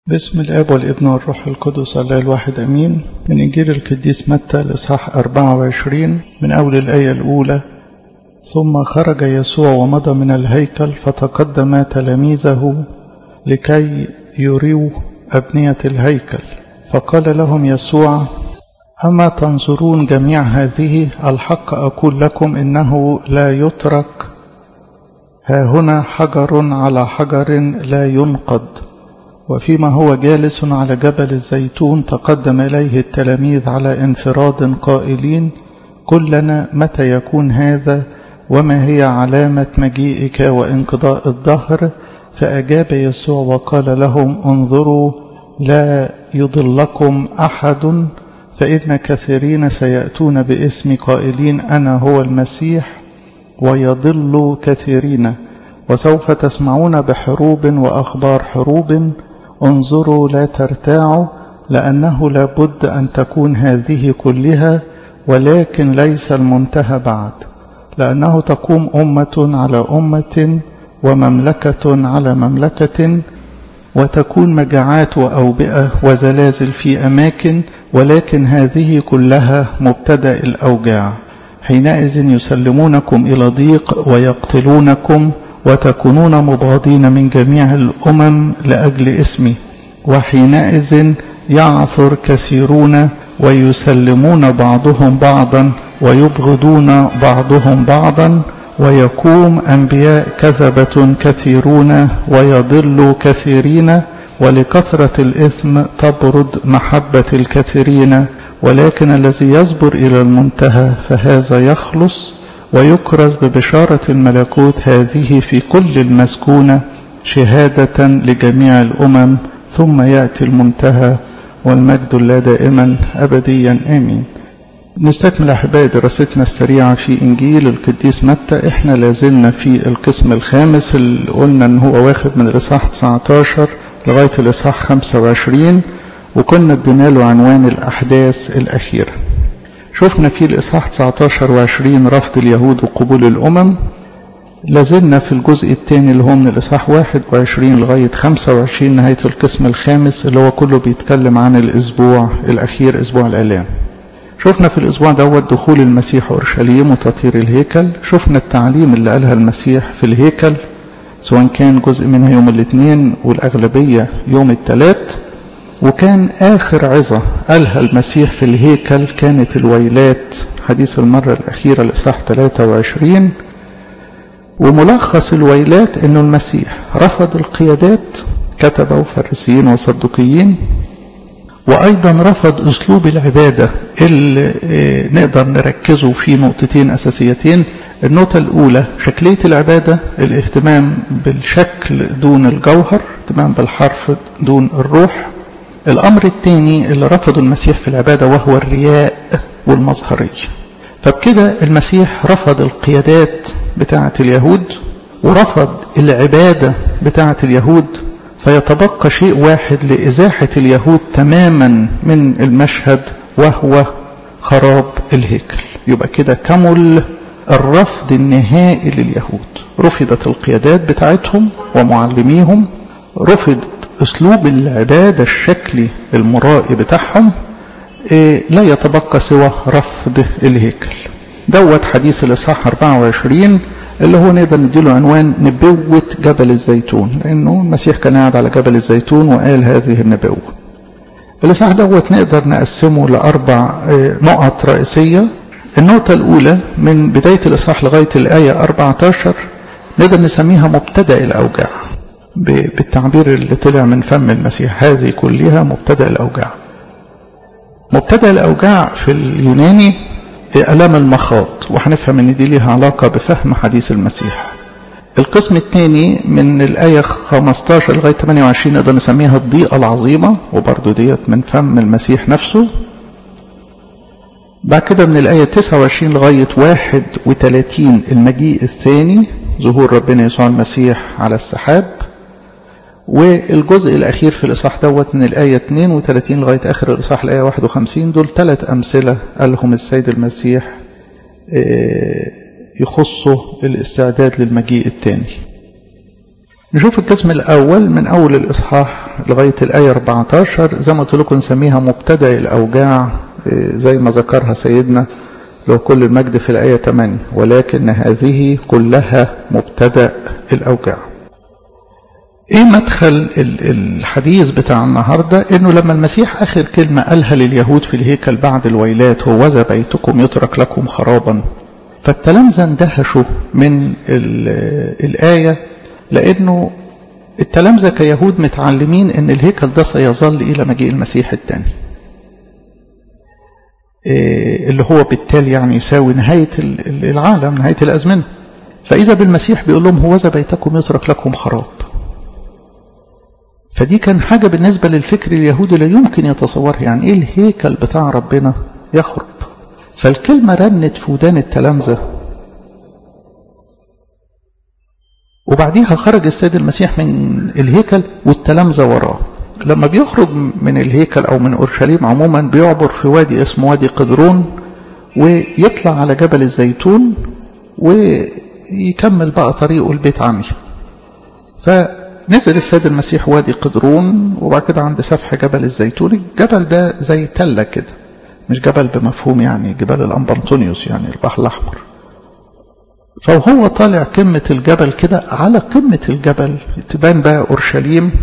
باسم الاب والابن والروح القدس الله الواحد امين من انجيل القديس متى الاصحاح 24 من اول الايه الاولى ثم خرج يسوع ومضى من الهيكل فتقدم تلاميذه لكي يريوا ابنيه الهيكل فقال لهم يسوع اما تنظرون جميع هذه الحق اقول لكم انه لا يترك ها هنا حجر على حجر لا ينقض وفيما هو جالس على جبل الزيتون تقدم إليه التلاميذ على انفراد قائلين كلنا متى يكون هذا وما هي علامة مجيئك وانقضاء الدهر فأجاب يسوع وقال لهم انظروا لا يضلكم أحد فإن كثيرين سيأتون باسم قائلين أنا هو المسيح ويضل كثيرين وسوف تسمعون بحروب وأخبار حروب انظروا لا ترتاعوا لأنه لابد أن تكون هذه كلها ولكن ليس المنتهى بعد لأنه تقوم أمة على أمة ومملكة على مملكة وتكون مجاعات وأوبئة وزلازل في أماكن ولكن هذه كلها مبتدأ الأوجاع حينئذ يسلمونكم إلى ضيق ويقتلونكم وتكونون مبغضين من جميع الأمم لأجل اسمي وحينئذ يعثر كثيرون ويسلمون بعضهم بعضا ويبغضون بعضهم بعضا ويقوم أنبياء كذبة كثيرون ويضل كثيرين ولكثرة الإثم تبرد محبة الكثيرين ولكن الذي يصبر إلى المنتهى فهذا يخلص ويكرز ببشارة الملكوت هذه في كل المسكونة شهادة لجميع الأمم ثم يأتي المنتهى والمجد الله دائما أبديا آمين نستكمل أحبائي دراستنا السريعة في إنجيل القديس متى إحنا لازلنا في القسم الخامس اللي قلنا إن هو واخد من الإصحاح 19 لغاية الإصحاح 25 وكنا ادينا له عنوان الأحداث الأخيرة شفنا في الإصحاح 19 و20 رفض اليهود وقبول الأمم لازلنا في الجزء الثاني اللي هو من الإصحاح 21 لغاية 25 نهاية القسم الخامس اللي هو كله بيتكلم عن الأسبوع الأخير أسبوع الآلام شفنا في الأسبوع دوت دخول المسيح أورشليم وتطهير الهيكل شفنا التعليم اللي قالها المسيح في الهيكل سواء كان جزء منها يوم الاثنين والأغلبية يوم الثلاث وكان آخر عظة قالها المسيح في الهيكل كانت الويلات حديث المرة الأخيرة الإصحاح 23 وملخص الويلات أنه المسيح رفض القيادات كتبة وفريسيين وصدقيين وأيضا رفض أسلوب العبادة اللي نقدر نركزه في نقطتين أساسيتين النقطة الأولى شكلية العبادة الاهتمام بالشكل دون الجوهر اهتمام بالحرف دون الروح الأمر الثاني اللي رفضه المسيح في العبادة وهو الرياء والمظهرية فبكده المسيح رفض القيادات بتاعة اليهود ورفض العبادة بتاعة اليهود فيتبقى شيء واحد لإزاحة اليهود تماما من المشهد وهو خراب الهيكل يبقى كده كمل الرفض النهائي لليهود رفضت القيادات بتاعتهم ومعلميهم رفض اسلوب العبادة الشكلي المرائي بتاعهم إيه لا يتبقى سوى رفض الهيكل دوت حديث الاصحاح 24 اللي هو نقدر نديله عنوان نبوة جبل الزيتون لانه المسيح كان قاعد على جبل الزيتون وقال هذه النبوة الاصحاح دوت نقدر نقسمه لاربع نقط رئيسية النقطة الاولى من بداية الاصحاح لغاية الاية 14 نقدر نسميها مبتدأ الاوجاع بالتعبير اللي طلع من فم المسيح هذه كلها مبتدا الاوجاع مبتدا الاوجاع في اليوناني الام المخاض وهنفهم ان دي ليها علاقه بفهم حديث المسيح القسم الثاني من الآية 15 لغاية 28 نقدر نسميها الضيقة العظيمة وبرضه ديت من فم المسيح نفسه بعد كده من الآية 29 لغاية 31 المجيء الثاني ظهور ربنا يسوع المسيح على السحاب والجزء الأخير في الإصحاح دوت من الآية 32 لغاية آخر الإصحاح الآية 51 دول ثلاث أمثلة قالهم السيد المسيح يخصوا الاستعداد للمجيء الثاني نشوف القسم الأول من أول الإصحاح لغاية الآية 14 زي ما قلت لكم نسميها مبتدأ الأوجاع زي ما ذكرها سيدنا له كل المجد في الآية 8 ولكن هذه كلها مبتدأ الأوجاع ايه مدخل الحديث بتاع النهاردة انه لما المسيح اخر كلمة قالها لليهود في الهيكل بعد الويلات هوذا بيتكم يترك لكم خرابا فالتلامذة اندهشوا من الآية لأنه التلامذة كيهود متعلمين أن الهيكل ده سيظل إلى مجيء المسيح الثاني اللي هو بالتالي يعني يساوي نهاية العالم نهاية الأزمنة فإذا بالمسيح بيقول لهم هوذا بيتكم يترك لكم خراب فدي كان حاجة بالنسبة للفكر اليهودي لا يمكن يتصورها يعني إيه الهيكل بتاع ربنا يخرب فالكلمة رنت في ودان التلامذة وبعديها خرج السيد المسيح من الهيكل والتلامذة وراه لما بيخرج من الهيكل أو من أورشليم عموما بيعبر في وادي اسمه وادي قدرون ويطلع على جبل الزيتون ويكمل بقى طريقه البيت عمي فنزل السيد المسيح وادي قدرون وبعد كده عند سفح جبل الزيتون الجبل ده زي تلة كده مش جبل بمفهوم يعني جبال الأنبنطونيوس يعني البحر الأحمر فهو طالع قمة الجبل كده على قمة الجبل تبان بقى أورشليم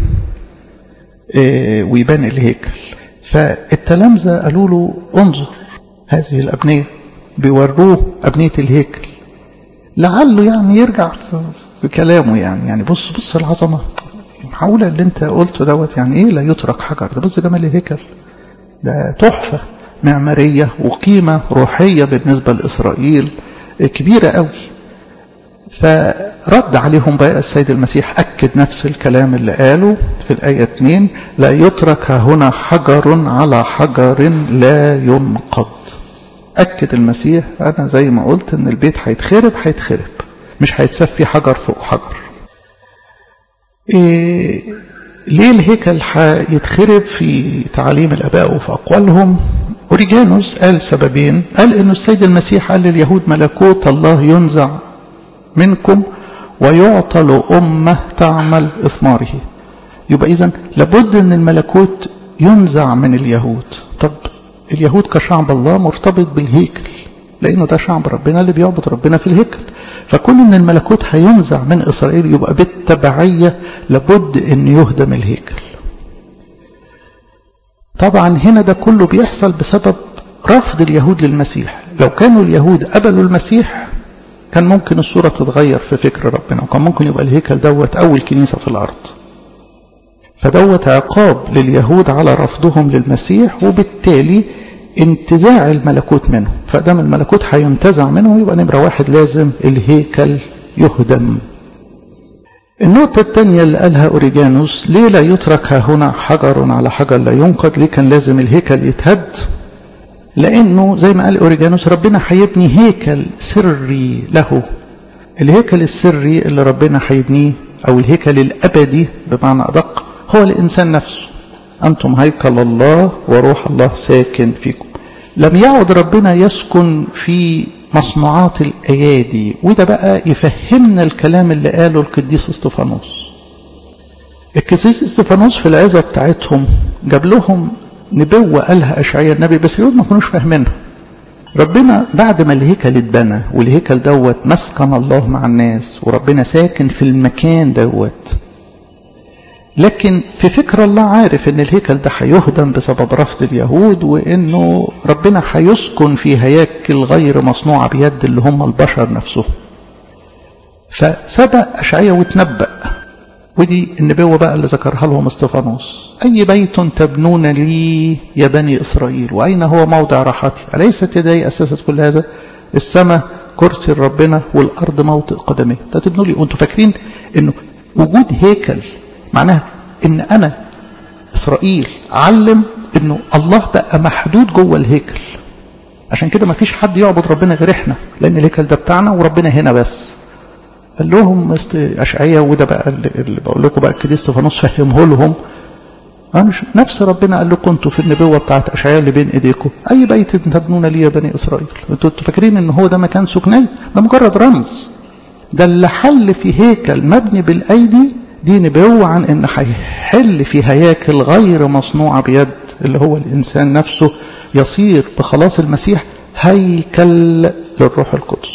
ويبان الهيكل فالتلامذة قالوا له انظر هذه الأبنية بيوروه أبنية الهيكل لعله يعني يرجع في, في كلامه يعني يعني بص بص العظمة معقولة اللي انت قلته دوت يعني ايه لا يترك حجر ده بص جمال الهيكل ده تحفة معمارية وقيمة روحية بالنسبة لإسرائيل كبيرة قوي فرد عليهم بقى السيد المسيح أكد نفس الكلام اللي قاله في الآية 2 لا يترك هنا حجر على حجر لا ينقض أكد المسيح أنا زي ما قلت إن البيت هيتخرب هيتخرب مش هيتساب فيه حجر فوق حجر إيه ليه الهيكل هيتخرب في تعاليم الآباء وفي أقوالهم أوريجانوس قال سببين قال إنه السيد المسيح قال لليهود ملكوت الله ينزع منكم ويعطى لأمة تعمل إثماره يبقى إذن لابد أن الملكوت ينزع من اليهود طب اليهود كشعب الله مرتبط بالهيكل لأنه ده شعب ربنا اللي بيعبد ربنا في الهيكل فكون أن الملكوت هينزع من إسرائيل يبقى بالتبعية لابد أن يهدم الهيكل طبعا هنا ده كله بيحصل بسبب رفض اليهود للمسيح لو كانوا اليهود قبلوا المسيح كان ممكن الصورة تتغير في فكر ربنا وكان ممكن يبقى الهيكل دوت أول كنيسة في الأرض فدوت عقاب لليهود على رفضهم للمسيح وبالتالي انتزاع الملكوت منه فدام الملكوت هينتزع منه يبقى نمرة واحد لازم الهيكل يهدم النقطة الثانية اللي قالها أوريجانوس ليه لا يترك هنا حجر على حجر لا ينقض ليه كان لازم الهيكل يتهد لأنه زي ما قال أوريجانوس ربنا هيبني هيكل سري له الهيكل السري اللي ربنا هيبنيه أو الهيكل الأبدي بمعنى أدق هو الإنسان نفسه أنتم هيكل الله وروح الله ساكن فيكم لم يعد ربنا يسكن في مصنوعات الأيادي وده بقى يفهمنا الكلام اللي قاله القديس استفانوس القديس استفانوس في العظة بتاعتهم جاب لهم نبوة قالها أشعياء النبي بس اليهود ما كانوش فاهمينها ربنا بعد ما الهيكل اتبنى والهيكل دوت مسكن الله مع الناس وربنا ساكن في المكان دوت لكن في فكر الله عارف ان الهيكل ده هيهدم بسبب رفض اليهود وانه ربنا هيسكن في هياكل غير مصنوعة بيد اللي هم البشر نفسهم فسبق أشعية وتنبأ ودي النبوة بقى اللي ذكرها لهم استفانوس أي بيت تبنون لي يا بني إسرائيل وأين هو موضع راحتي أليست يدي أسست كل هذا السماء كرسي ربنا والأرض موطئ قدميه ده تبنوا لي وانتوا فاكرين انه وجود هيكل معناها ان انا اسرائيل علم انه الله بقى محدود جوه الهيكل عشان كده ما فيش حد يعبد ربنا غير احنا لان الهيكل ده بتاعنا وربنا هنا بس قال لهم اشعياء وده بقى اللي بقول لكم بقى القديس استفانوس فهمه لهم أنا نفس ربنا قال لكم انتوا في النبوة بتاعت أشعياء اللي بين إيديكم أي بيت تبنون لي يا بني إسرائيل انتوا فاكرين إن هو ده مكان سكني ده مجرد رمز ده اللي حل في هيكل مبني بالأيدي دي نبوة عن ان هيحل في هياكل غير مصنوعة بيد اللي هو الانسان نفسه يصير بخلاص المسيح هيكل للروح القدس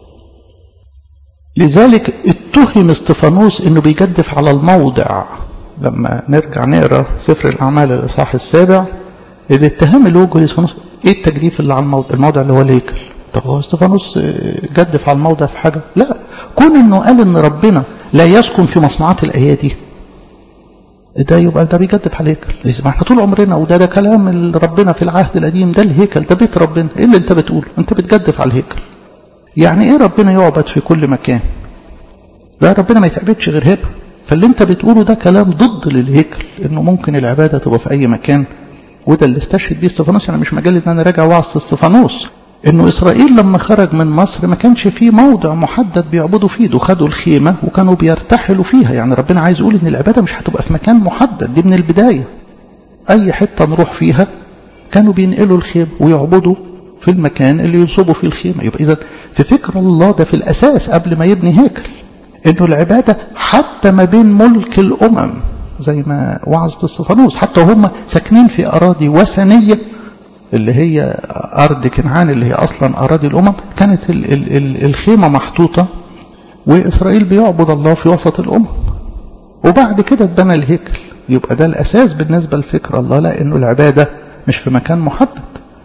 لذلك اتهم استفانوس انه بيجدف على الموضع لما نرجع نقرا سفر الاعمال الاصحاح السابع الاتهام اللي وجه لاستفانوس ايه التجديف اللي على الموضع الموضع اللي هو الهيكل طب هو استفانوس جدف على الموضع في حاجه لا كون انه قال ان ربنا لا يسكن في مصنوعات الايادي ده يبقى ده بيجدف على الهيكل ما احنا طول عمرنا وده ده كلام ربنا في العهد القديم ده الهيكل ده بيت ربنا ايه اللي انت بتقوله انت بتجدف على الهيكل يعني ايه ربنا يعبد في كل مكان لا ربنا ما يتعبدش غير هنا فاللي انت بتقوله ده كلام ضد للهيكل انه ممكن العباده تبقى في اي مكان وده اللي استشهد بيه استفانوس انا مش مجال ان انا راجع وعظ استفانوس انه اسرائيل لما خرج من مصر ما كانش فيه موضع محدد بيعبدوا فيه ده خدوا الخيمه وكانوا بيرتحلوا فيها يعني ربنا عايز يقول ان العباده مش هتبقى في مكان محدد دي من البدايه اي حته نروح فيها كانوا بينقلوا الخيمه ويعبدوا في المكان اللي ينصبوا فيه الخيمه يبقى اذا في فكر الله ده في الاساس قبل ما يبني هيكل انه العباده حتى ما بين ملك الامم زي ما وعظت استفانوس حتى هم ساكنين في اراضي وثنيه اللي هي أرض كنعان اللي هي أصلا أراضي الأمم كانت ال ال ال الخيمة محطوطة وإسرائيل بيعبد الله في وسط الأمم وبعد كده اتبنى الهيكل يبقى ده الأساس بالنسبة لفكر الله لأنه العبادة مش في مكان محدد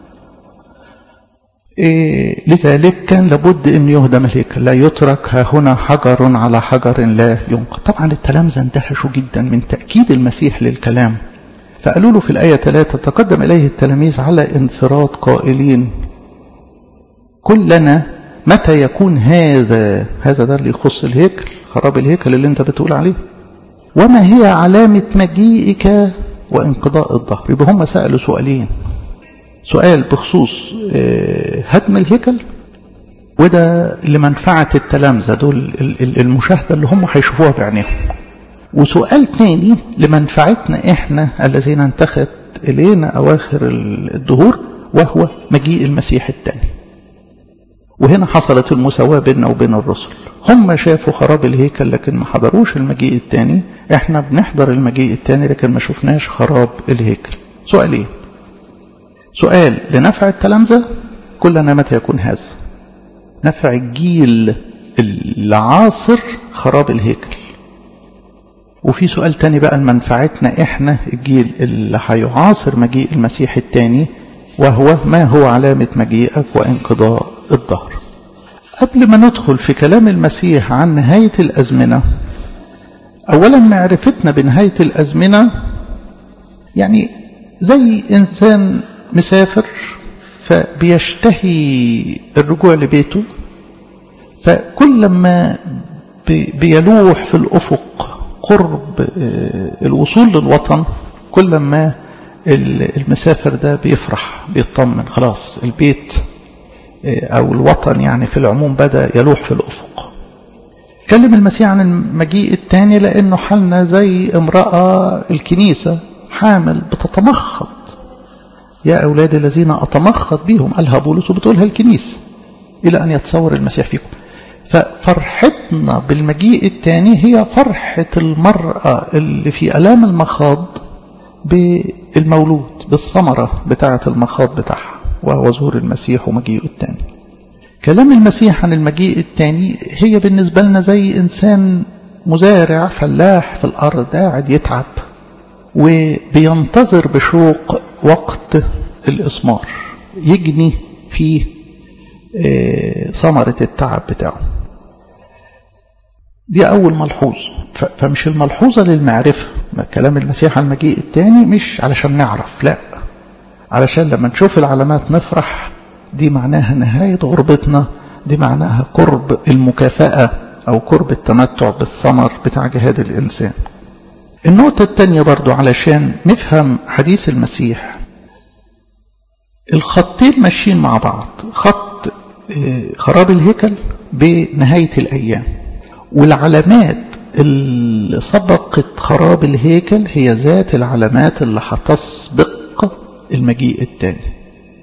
إيه لذلك كان لابد أن يهدم الهيكل لا يترك ها هنا حجر على حجر لا ينقض طبعا التلامذة اندهشوا جدا من تأكيد المسيح للكلام فقالوا له في الآية 3 تقدم إليه التلاميذ على انفراد قائلين كلنا متى يكون هذا هذا ده اللي يخص الهيكل خراب الهيكل اللي انت بتقول عليه وما هي علامة مجيئك وانقضاء الظهر يبقى هم سألوا سؤالين سؤال بخصوص هدم الهيكل وده لمنفعة التلامذة دول المشاهدة اللي هم هيشوفوها بعينيهم وسؤال تاني لمنفعتنا احنا الذين انتخت الينا اواخر الدهور وهو مجيء المسيح الثاني وهنا حصلت المساواة بيننا وبين الرسل هم شافوا خراب الهيكل لكن ما حضروش المجيء الثاني احنا بنحضر المجيء الثاني لكن ما شفناش خراب الهيكل سؤالين سؤال لنفع التلامذة كلنا متى يكون هذا نفع الجيل العاصر خراب الهيكل وفي سؤال تاني بقى لمنفعتنا احنا الجيل اللي هيعاصر مجيء المسيح التاني وهو ما هو علامة مجيئك وانقضاء الظهر قبل ما ندخل في كلام المسيح عن نهاية الأزمنة أولا معرفتنا بنهاية الأزمنة يعني زي إنسان مسافر فبيشتهي الرجوع لبيته فكل ما بيلوح في الأفق قرب الوصول للوطن كل ما المسافر ده بيفرح بيطمن خلاص البيت أو الوطن يعني في العموم بدأ يلوح في الأفق كلم المسيح عن المجيء الثاني لأنه حالنا زي امرأة الكنيسة حامل بتتمخض يا أولاد الذين أتمخض بهم قالها بولس وبتقولها الكنيسة إلى أن يتصور المسيح فيكم ففرحتنا بالمجيء الثاني هي فرحة المرأة اللي في ألام المخاض بالمولود بالثمرة بتاعة المخاض بتاعها وهو ظهور المسيح ومجيئه الثاني كلام المسيح عن المجيء الثاني هي بالنسبة لنا زي إنسان مزارع فلاح في الأرض قاعد يتعب وبينتظر بشوق وقت الإسمار يجني فيه ثمرة التعب بتاعه دي أول ملحوظ فمش الملحوظة للمعرفة كلام المسيح عن المجيء الثاني مش علشان نعرف لا علشان لما نشوف العلامات نفرح دي معناها نهاية غربتنا دي معناها قرب المكافأة أو قرب التمتع بالثمر بتاع جهاد الإنسان النقطة الثانية برضو علشان نفهم حديث المسيح الخطين ماشيين مع بعض خط خراب الهيكل بنهاية الأيام والعلامات اللي سبقت خراب الهيكل هي ذات العلامات اللي هتسبق المجيء الثاني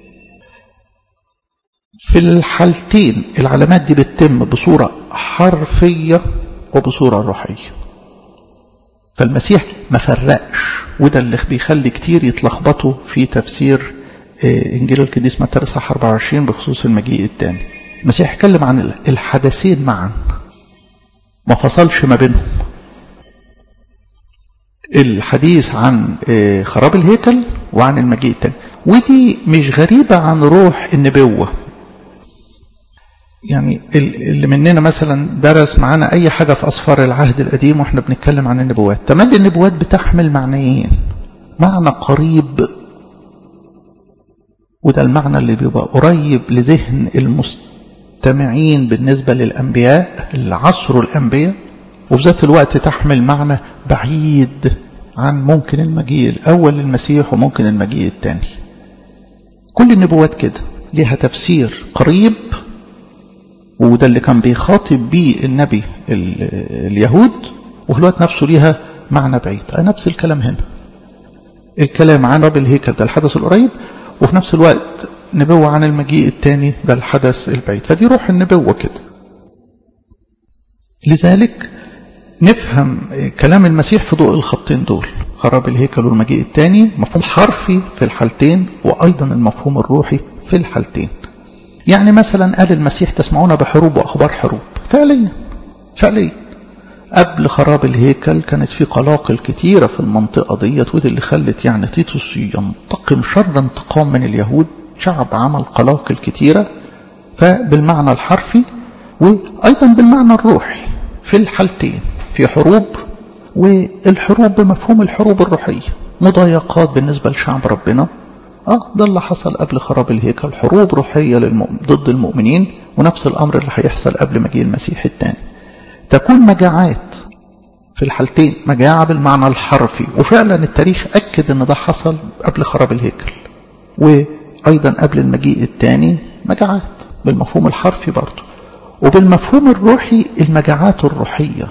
في الحالتين العلامات دي بتتم بصورة حرفية وبصورة روحية فالمسيح ما فرقش وده اللي بيخلي كتير يتلخبطوا في تفسير انجيل القديس متى اصحاح 24 بخصوص المجيء الثاني المسيح اتكلم عن الحدثين معا ما فصلش ما بينهم الحديث عن خراب الهيكل وعن المجيء الثاني ودي مش غريبة عن روح النبوة يعني اللي مننا مثلا درس معانا أي حاجة في أسفار العهد القديم وإحنا بنتكلم عن النبوات تملي النبوات بتحمل معنيين معنى قريب وده المعنى اللي بيبقى قريب لذهن المستمعين بالنسبة للأنبياء اللي عصروا الأنبياء وفي ذات الوقت تحمل معنى بعيد عن ممكن المجيء الأول للمسيح وممكن المجيء الثاني كل النبوات كده ليها تفسير قريب وده اللي كان بيخاطب بيه النبي اليهود وفي الوقت نفسه ليها معنى بعيد نفس الكلام هنا الكلام عن رب الهيكل ده الحدث القريب وفي نفس الوقت نبوة عن المجيء الثاني ده الحدث البعيد فدي روح النبوة كده لذلك نفهم كلام المسيح في ضوء الخطين دول خراب الهيكل والمجيء الثاني مفهوم حرفي في الحالتين وأيضا المفهوم الروحي في الحالتين يعني مثلا قال المسيح تسمعون بحروب وأخبار حروب فعليا فعليا قبل خراب الهيكل كانت في قلاقل كتيرة في المنطقة ديت ودي اللي خلت يعني تيتوس ينتقم شر انتقام من اليهود شعب عمل قلاقل كتيرة فبالمعنى الحرفي وأيضا بالمعنى الروحي في الحالتين في حروب والحروب بمفهوم الحروب الروحية مضايقات بالنسبة لشعب ربنا اه ده اللي حصل قبل خراب الهيكل حروب روحية للمؤمن ضد المؤمنين ونفس الأمر اللي هيحصل قبل مجيء المسيح الثاني تكون مجاعات في الحالتين مجاعة بالمعنى الحرفي وفعلا التاريخ أكد أن ده حصل قبل خراب الهيكل وأيضا قبل المجيء الثاني مجاعات بالمفهوم الحرفي برضه وبالمفهوم الروحي المجاعات الروحية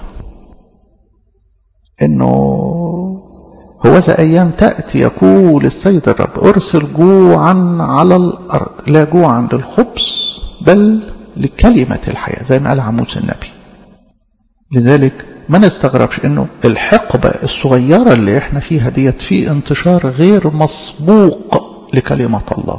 انه هو ذا ايام تأتي يقول السيد الرب ارسل جوعا على الارض لا جوعا للخبز بل لكلمة الحياة زي ما قال عموس النبي لذلك ما نستغربش انه الحقبة الصغيرة اللي احنا فيها ديت في انتشار غير مسبوق لكلمة الله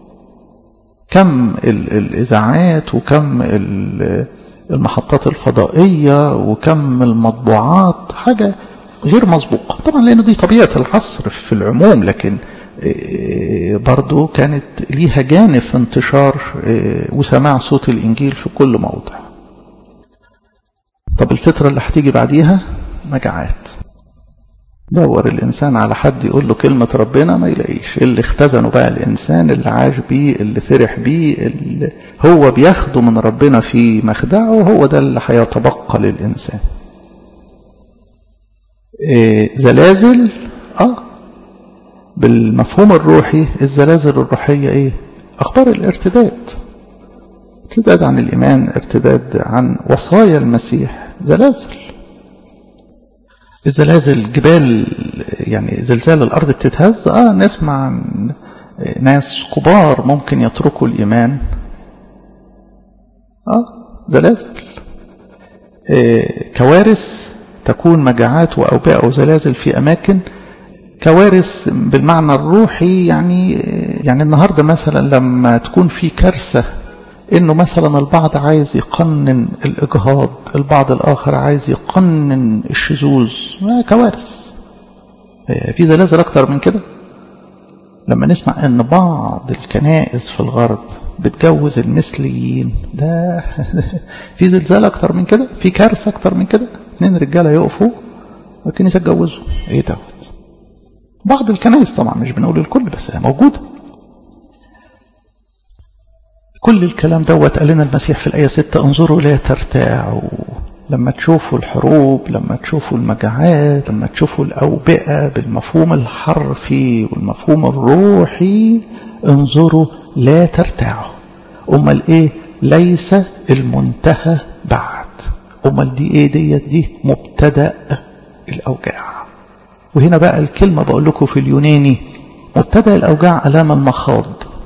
كم الإذاعات وكم المحطات الفضائية وكم المطبوعات حاجة غير مسبوقة طبعا لأنه دي طبيعة العصر في العموم لكن برضو كانت ليها جانب في انتشار وسماع صوت الإنجيل في كل موضع طب الفترة اللي هتيجي بعديها مجاعات دور الإنسان على حد يقول له كلمة ربنا ما يلاقيش اللي اختزنه بقى الإنسان اللي عاش بيه اللي فرح بيه اللي هو بياخده من ربنا في مخدعه هو ده اللي هيتبقى للإنسان إيه زلازل اه بالمفهوم الروحي الزلازل الروحية ايه اخبار الارتداد ارتداد عن الايمان ارتداد عن وصايا المسيح زلازل الزلازل جبال يعني زلزال الارض بتتهز اه نسمع عن ناس كبار ممكن يتركوا الايمان اه زلازل إيه كوارث تكون مجاعات وأوبئة وزلازل في أماكن كوارث بالمعنى الروحي يعني يعني النهاردة مثلا لما تكون في كارثة انه مثلا البعض عايز يقنن الاجهاض البعض الاخر عايز يقنن الشذوذ كوارث في زلازل اكتر من كده لما نسمع ان بعض الكنائس في الغرب بتجوز المثليين ده في زلزال اكتر من كده في كارثه اكتر من كده اتنين رجاله يقفوا والكنيسه تجوزوا ايه دوت بعض الكنائس طبعا مش بنقول الكل بس هي موجوده كل الكلام دوت قال لنا المسيح في الآية 6 انظروا لا ترتاعوا لما تشوفوا الحروب لما تشوفوا المجاعات لما تشوفوا الأوبئة بالمفهوم الحرفي والمفهوم الروحي انظروا لا ترتاعوا أمال إيه ليس المنتهى بعد أمال دي إيه ديت دي مبتدأ الأوجاع وهنا بقى الكلمة بقول لكم في اليوناني مبتدأ الأوجاع ألام المخاض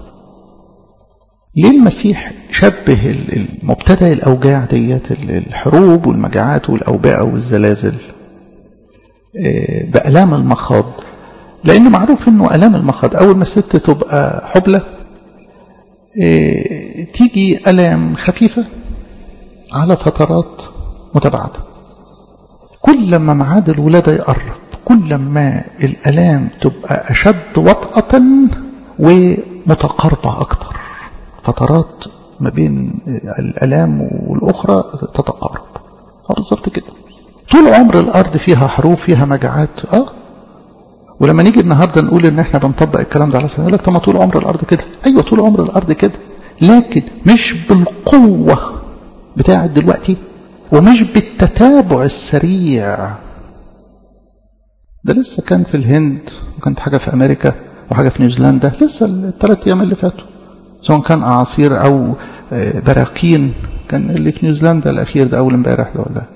ليه المسيح شبه المبتدأ الأوجاع ديت الحروب والمجاعات والأوبئة والزلازل بألام المخاض لأنه معروف أنه ألام المخاض أول ما الست تبقى حبلة تيجي ألام خفيفة على فترات متباعدة كل ما ميعاد الولادة يقرب كل ما الألام تبقى أشد وطأة ومتقاربة أكتر فترات ما بين الألام والأخرى تتقارب بالظبط كده طول عمر الأرض فيها حروب فيها مجاعات آه ولما نيجي النهارده نقول ان احنا بنطبق الكلام ده على سبيل لك طب طول عمر الارض كده ايوه طول عمر الارض كده لكن مش بالقوه بتاعت دلوقتي ومش بالتتابع السريع ده لسه كان في الهند وكانت حاجه في امريكا وحاجه في نيوزيلندا لسه الثلاث ايام اللي فاتوا سواء كان اعاصير او براكين كان اللي في نيوزيلندا الاخير ده اول امبارح ده ولا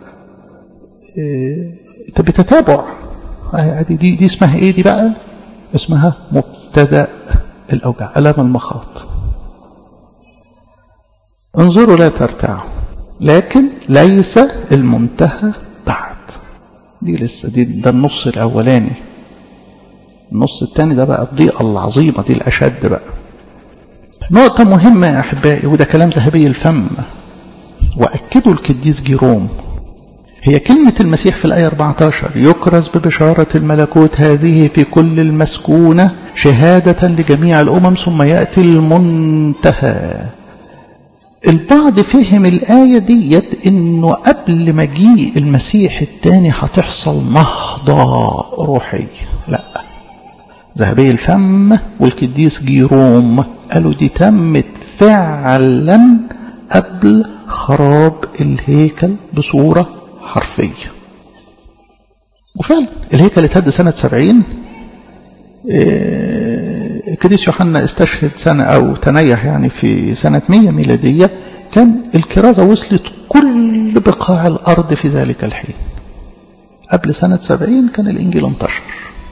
طب بتتابع دي, دي, دي اسمها ايه دي بقى اسمها مبتدا الاوجاع الام المخاط انظروا لا ترتاعوا لكن ليس المنتهى بعد دي لسه دي ده النص الاولاني النص الثاني ده بقى الضيقه العظيمه دي الاشد بقى نقطة مهمة يا أحبائي وده كلام ذهبي الفم وأكدوا القديس جيروم هي كلمة المسيح في الآية 14 يكرز ببشارة الملكوت هذه في كل المسكونة شهادة لجميع الأمم ثم يأتي المنتهى البعض فهم الآية ديت إنه قبل مجيء المسيح الثاني هتحصل نهضة روحية لا ذهبي الفم والقديس جيروم قالوا دي تمت فعلا قبل خراب الهيكل بصورة حرفية وفعلا الهيكل اتهد سنة سبعين القديس يوحنا استشهد سنة أو تنيح يعني في سنة مية ميلادية كان الكرازة وصلت كل بقاع الأرض في ذلك الحين قبل سنة سبعين كان الإنجيل انتشر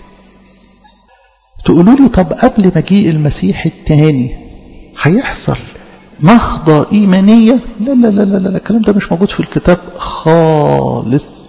تقولوا لي طب قبل مجيء المسيح الثاني هيحصل نهضة إيمانية لا لا لا لا لا الكلام ده مش موجود في الكتاب خالص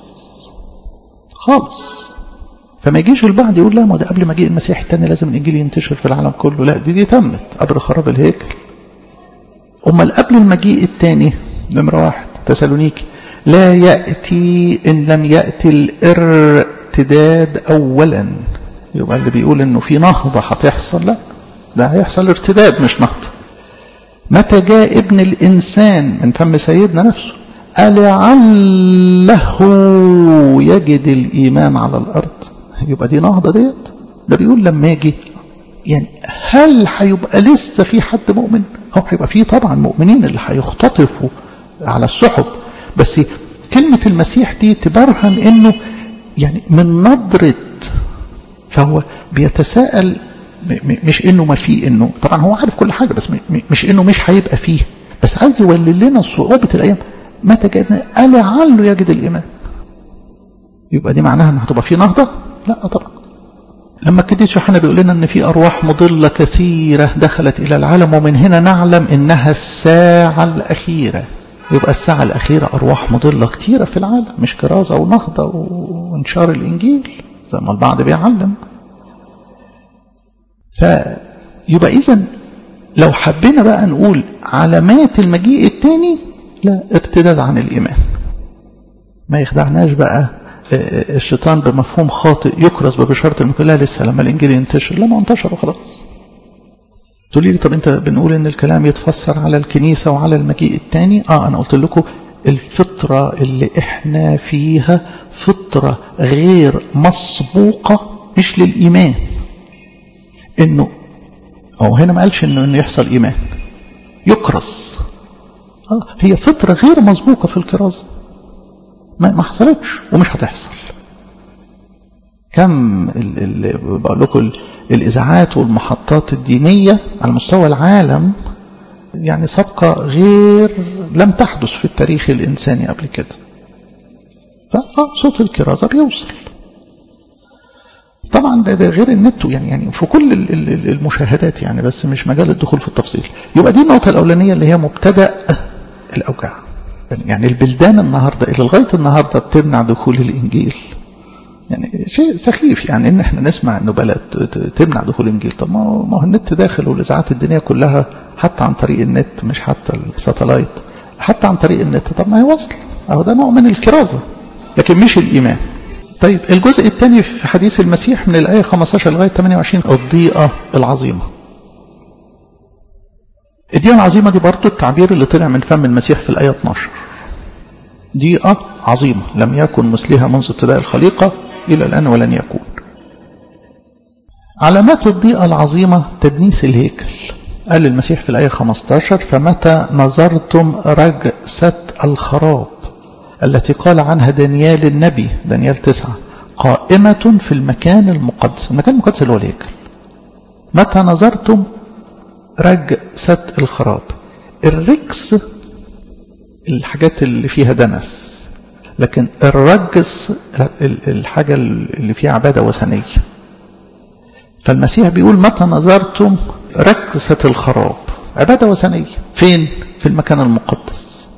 خالص فما يجيش البعض يقول لا ما ده قبل مجيء المسيح الثاني لازم الإنجيل ينتشر في العالم كله لا دي دي تمت قبل خراب الهيكل أمال قبل المجيء الثاني نمرة واحد تسالونيكي لا يأتي إن لم يأتي الارتداد أولا يبقى اللي بيقول إنه في نهضة هتحصل لا ده هيحصل ارتداد مش نهضة متى جاء ابن الإنسان من فم سيدنا نفسه ألعله يجد الإيمان على الأرض يبقى دي نهضة ديت ده بيقول لما يجي يعني هل هيبقى لسه في حد مؤمن هو هيبقى في طبعا مؤمنين اللي هيختطفوا على السحب بس كلمة المسيح دي تبرهن انه يعني من نظرة فهو بيتساءل مش انه ما فيه انه طبعا هو عارف كل حاجة بس مش انه مش هيبقى فيه بس عايز يولي لنا صعوبة الايام متى جاء لعله يجد الايمان يبقى دي معناها ان هتبقى في نهضة لا طبعا لما القديس يوحنا بيقول لنا ان في ارواح مضله كثيره دخلت الى العالم ومن هنا نعلم انها الساعه الاخيره يبقى الساعه الاخيره ارواح مضله كثيره في العالم مش كرازه ونهضه وانشار الانجيل زي ما البعض بيعلم فيبقى اذا لو حبينا بقى نقول علامات المجيء الثاني لا ارتداد عن الايمان ما يخدعناش بقى الشيطان بمفهوم خاطئ يكرز ببشارة الملك لا لسه لما الإنجيل ينتشر لما انتشر وخلاص تقولي لي طب أنت بنقول إن الكلام يتفسر على الكنيسة وعلى المجيء الثاني آه أنا قلت لكم الفطرة اللي إحنا فيها فطرة غير مسبوقة مش للإيمان إنه هو هنا ما قالش إنه إنه يحصل إيمان يكرز آه هي فطرة غير مسبوقة في الكرازة ما ما حصلتش ومش هتحصل كم ال ال بقول لكم الاذاعات والمحطات الدينيه على مستوى العالم يعني سابقه غير لم تحدث في التاريخ الانساني قبل كده فصوت الكرازه بيوصل طبعا ده, ده غير النت يعني يعني في كل المشاهدات يعني بس مش مجال الدخول في التفصيل يبقى دي النقطه الاولانيه اللي هي مبتدا الاوجاع يعني البلدان النهاردة اللي لغاية النهاردة بتمنع دخول الإنجيل يعني شيء سخيف يعني ان احنا نسمع انه بلد تمنع دخول الانجيل طب ما هو النت داخل والاذاعات الدنيا كلها حتى عن طريق النت مش حتى الساتلايت حتى عن طريق النت طب ما هي وصل اهو ده نوع من الكرازه لكن مش الايمان طيب الجزء الثاني في حديث المسيح من الايه 15 لغايه 28 الضيقه العظيمه الضيقه العظيمه دي برضه التعبير اللي طلع من فم المسيح في الايه 12 ضيقه عظيمه لم يكن مثلها منذ ابتداء الخليقه إلى الآن ولن يكون علامات الضيقة العظيمة تدنيس الهيكل قال المسيح في الآية 15 فمتى نظرتم رجسة الخراب التي قال عنها دانيال النبي دانيال تسعة قائمة في المكان المقدس المكان المقدس اللي هو الهيكل متى نظرتم رجسة الخراب الرجس الحاجات اللي فيها دنس لكن الرجس الحاجة اللي فيها عبادة وثنية فالمسيح بيقول متى نظرتم ركسة الخراب عبادة وثنية فين؟ في المكان المقدس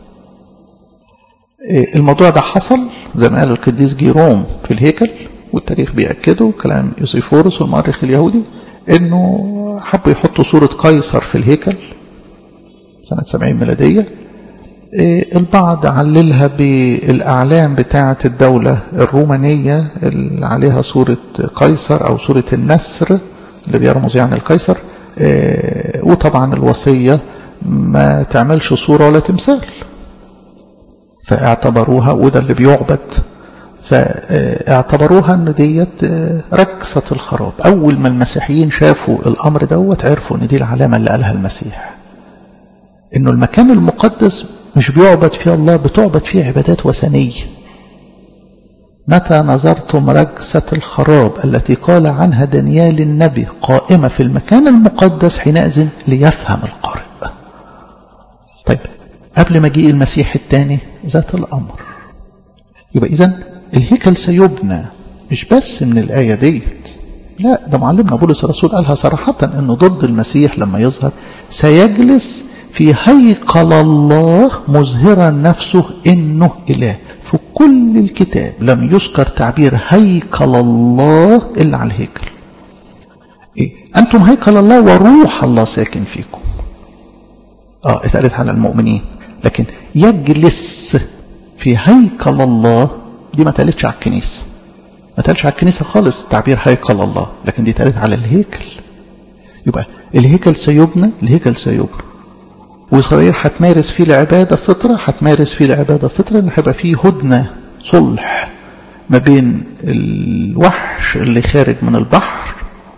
الموضوع ده حصل زي ما قال القديس جيروم في الهيكل والتاريخ بيأكده كلام يوسيفورس والمؤرخ اليهودي انه حبوا يحطوا صورة قيصر في الهيكل سنة 70 ميلادية البعض عللها بالأعلام بتاعة الدولة الرومانية اللي عليها صورة قيصر أو صورة النسر اللي بيرمز يعني القيصر وطبعا الوصية ما تعملش صورة ولا تمثال فاعتبروها وده اللي بيعبد فاعتبروها ان ديت ركسة الخراب اول ما المسيحيين شافوا الامر دوت عرفوا ان دي العلامة اللي قالها المسيح انه المكان المقدس مش بيعبد فيه الله بتعبد فيه عبادات وثنية متى نظرتم رجسة الخراب التي قال عنها دانيال النبي قائمة في المكان المقدس حينئذ ليفهم القارئ طيب قبل مجيء المسيح الثاني ذات الأمر يبقى إذن الهيكل سيبنى مش بس من الآية ديت لا ده معلمنا بولس الرسول قالها صراحة أنه ضد المسيح لما يظهر سيجلس في هيكل الله مظهرا نفسه انه اله في كل الكتاب لم يذكر تعبير هيكل الله الا على الهيكل إيه؟ انتم هيكل الله وروح الله ساكن فيكم اه اتقالت على المؤمنين لكن يجلس في هيكل الله دي ما اتقالتش على الكنيسه ما اتقالتش على الكنيسه خالص تعبير هيكل الله لكن دي اتقالت على الهيكل يبقى الهيكل سيبنى الهيكل سيبنى وإسرائيل هتمارس فيه العبادة فطرة هتمارس فيه العبادة فطرة إن هيبقى فيه هدنة صلح ما بين الوحش اللي خارج من البحر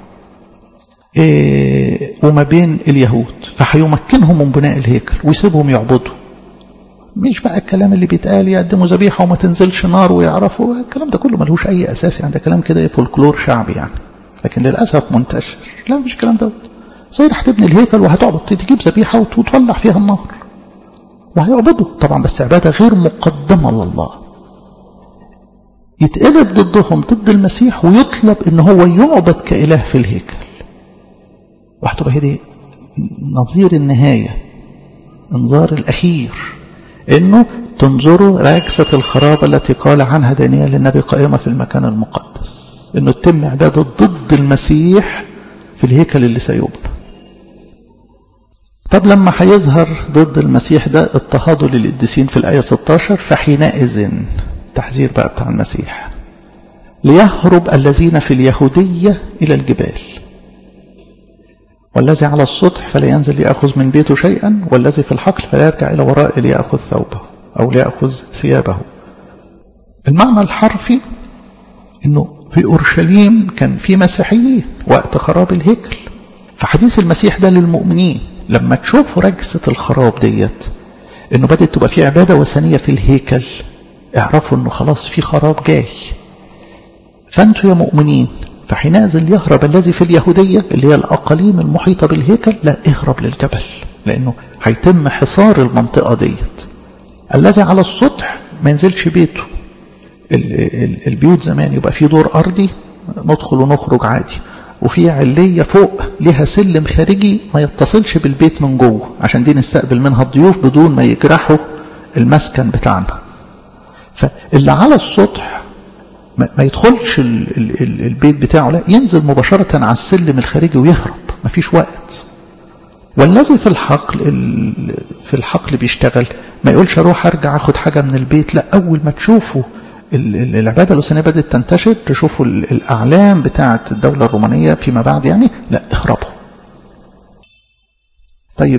إيه وما بين اليهود فهيمكنهم من بناء الهيكل ويسيبهم يعبدوا مش بقى الكلام اللي بيتقال يقدموا ذبيحة وما تنزلش نار ويعرفوا الكلام ده كله ملهوش أي أساس يعني ده كلام كده فولكلور شعبي يعني لكن للأسف منتشر لا مش الكلام دوت زي هتبني الهيكل وهتعبد تجيب ذبيحة وتولع فيها النار وهيعبدوا طبعا بس عبادة غير مقدمة لله يتقلب ضدهم ضد المسيح ويطلب ان هو يعبد كإله في الهيكل وهتبقى هي نظير النهاية انذار الأخير انه تنظروا راكسة الخراب التي قال عنها دانيال النبي قائمة في المكان المقدس انه تتم عبادة ضد المسيح في الهيكل اللي سيبنى طب لما هيظهر ضد المسيح ده اضطهاده للقديسين في الآية 16 فحينئذ تحذير بقى بتاع المسيح ليهرب الذين في اليهودية إلى الجبال والذي على السطح فلا ينزل ليأخذ من بيته شيئا والذي في الحقل فلا يرجع إلى وراء ليأخذ ثوبه أو ليأخذ ثيابه المعنى الحرفي أنه في أورشليم كان في مسيحيين وقت خراب الهيكل فحديث المسيح ده للمؤمنين لما تشوفوا رجسة الخراب ديت انه بدأت تبقى في عبادة وثنية في الهيكل اعرفوا انه خلاص في خراب جاي فانتوا يا مؤمنين فحينئذ يهرب الذي في اليهودية اللي هي الأقاليم المحيطة بالهيكل لا اهرب للجبل لأنه هيتم حصار المنطقة ديت الذي على السطح ما ينزلش بيته البيوت زمان يبقى في دور أرضي ندخل ونخرج عادي وفي علية فوق لها سلم خارجي ما يتصلش بالبيت من جوه عشان دي نستقبل منها الضيوف بدون ما يجرحوا المسكن بتاعنا فاللي على السطح ما يدخلش ال ال ال البيت بتاعه لا ينزل مباشرة على السلم الخارجي ويهرب ما فيش وقت والذي في الحقل في الحقل بيشتغل ما يقولش اروح ارجع اخد حاجة من البيت لا اول ما تشوفوا العبادة الوثنية بدأت تنتشر تشوفوا الأعلام بتاعة الدولة الرومانية فيما بعد يعني لا اهربوا طيب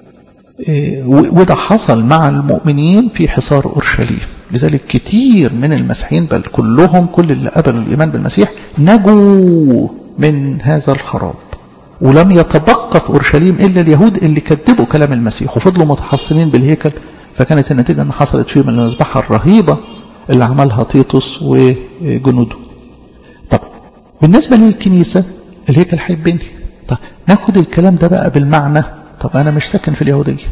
وده حصل مع المؤمنين في حصار أورشليم لذلك كتير من المسيحيين بل كلهم كل اللي قبلوا الإيمان بالمسيح نجوا من هذا الخراب ولم يتبقى في أورشليم إلا اليهود اللي كذبوا كلام المسيح وفضلوا متحصنين بالهيكل فكانت النتيجة أن حصلت فيهم المذبحة الرهيبة اللي عملها تيتوس وجنوده طب بالنسبة للكنيسة الهيكل هيتبني طب ناخد الكلام ده بقى بالمعنى طب أنا مش ساكن في اليهودية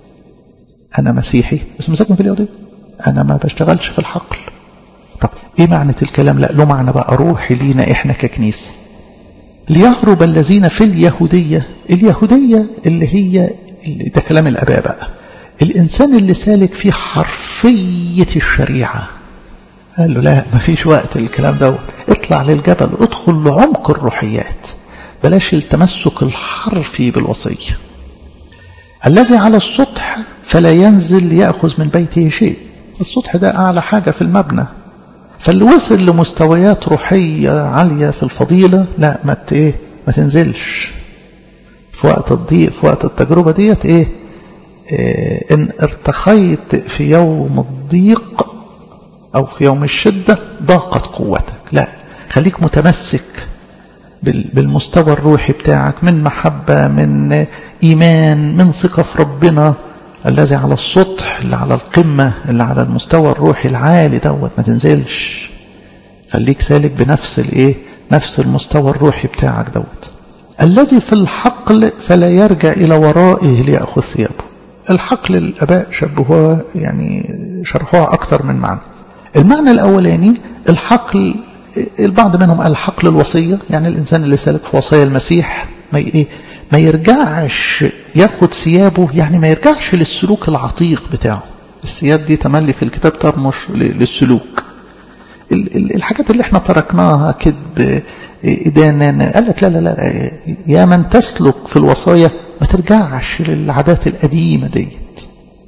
أنا مسيحي بس مش ساكن في اليهودية أنا ما بشتغلش في الحقل طب إيه معنى الكلام لا له معنى بقى روحي لينا إحنا ككنيسة ليهرب الذين في اليهودية اليهودية اللي هي ده كلام الآباء بقى الإنسان اللي سالك في حرفية الشريعة قال له لا مفيش وقت الكلام دوت اطلع للجبل ادخل لعمق الروحيات بلاش التمسك الحرفي بالوصية الذي على السطح فلا ينزل ليأخذ من بيته شيء السطح ده أعلى حاجة في المبنى فاللي وصل لمستويات روحية عالية في الفضيلة لا ما ايه ما تنزلش في وقت الضيق في وقت التجربة ديت ايه, إيه ان ارتخيت في يوم الضيق او في يوم الشدة ضاقت قوتك لا خليك متمسك بالمستوى الروحي بتاعك من محبة من إيمان من ثقة في ربنا الذي على السطح اللي على القمة اللي على المستوى الروحي العالي دوت ما تنزلش خليك سالك بنفس الايه نفس المستوى الروحي بتاعك دوت الذي في الحقل فلا يرجع إلى ورائه ليأخذ ثيابه الحقل الأباء شبهوها يعني شرحوها أكثر من معنى المعنى الأولاني الحقل البعض منهم قال حقل الوصية يعني الإنسان اللي سالك في وصايا المسيح ما إيه ما يرجعش ياخد ثيابه يعني ما يرجعش للسلوك العتيق بتاعه الثياب دي تملي في الكتاب ترمش للسلوك الحاجات اللي احنا تركناها كذب إدانة قال لك لا لا لا يا من تسلك في الوصايا ما ترجعش للعادات القديمة ديت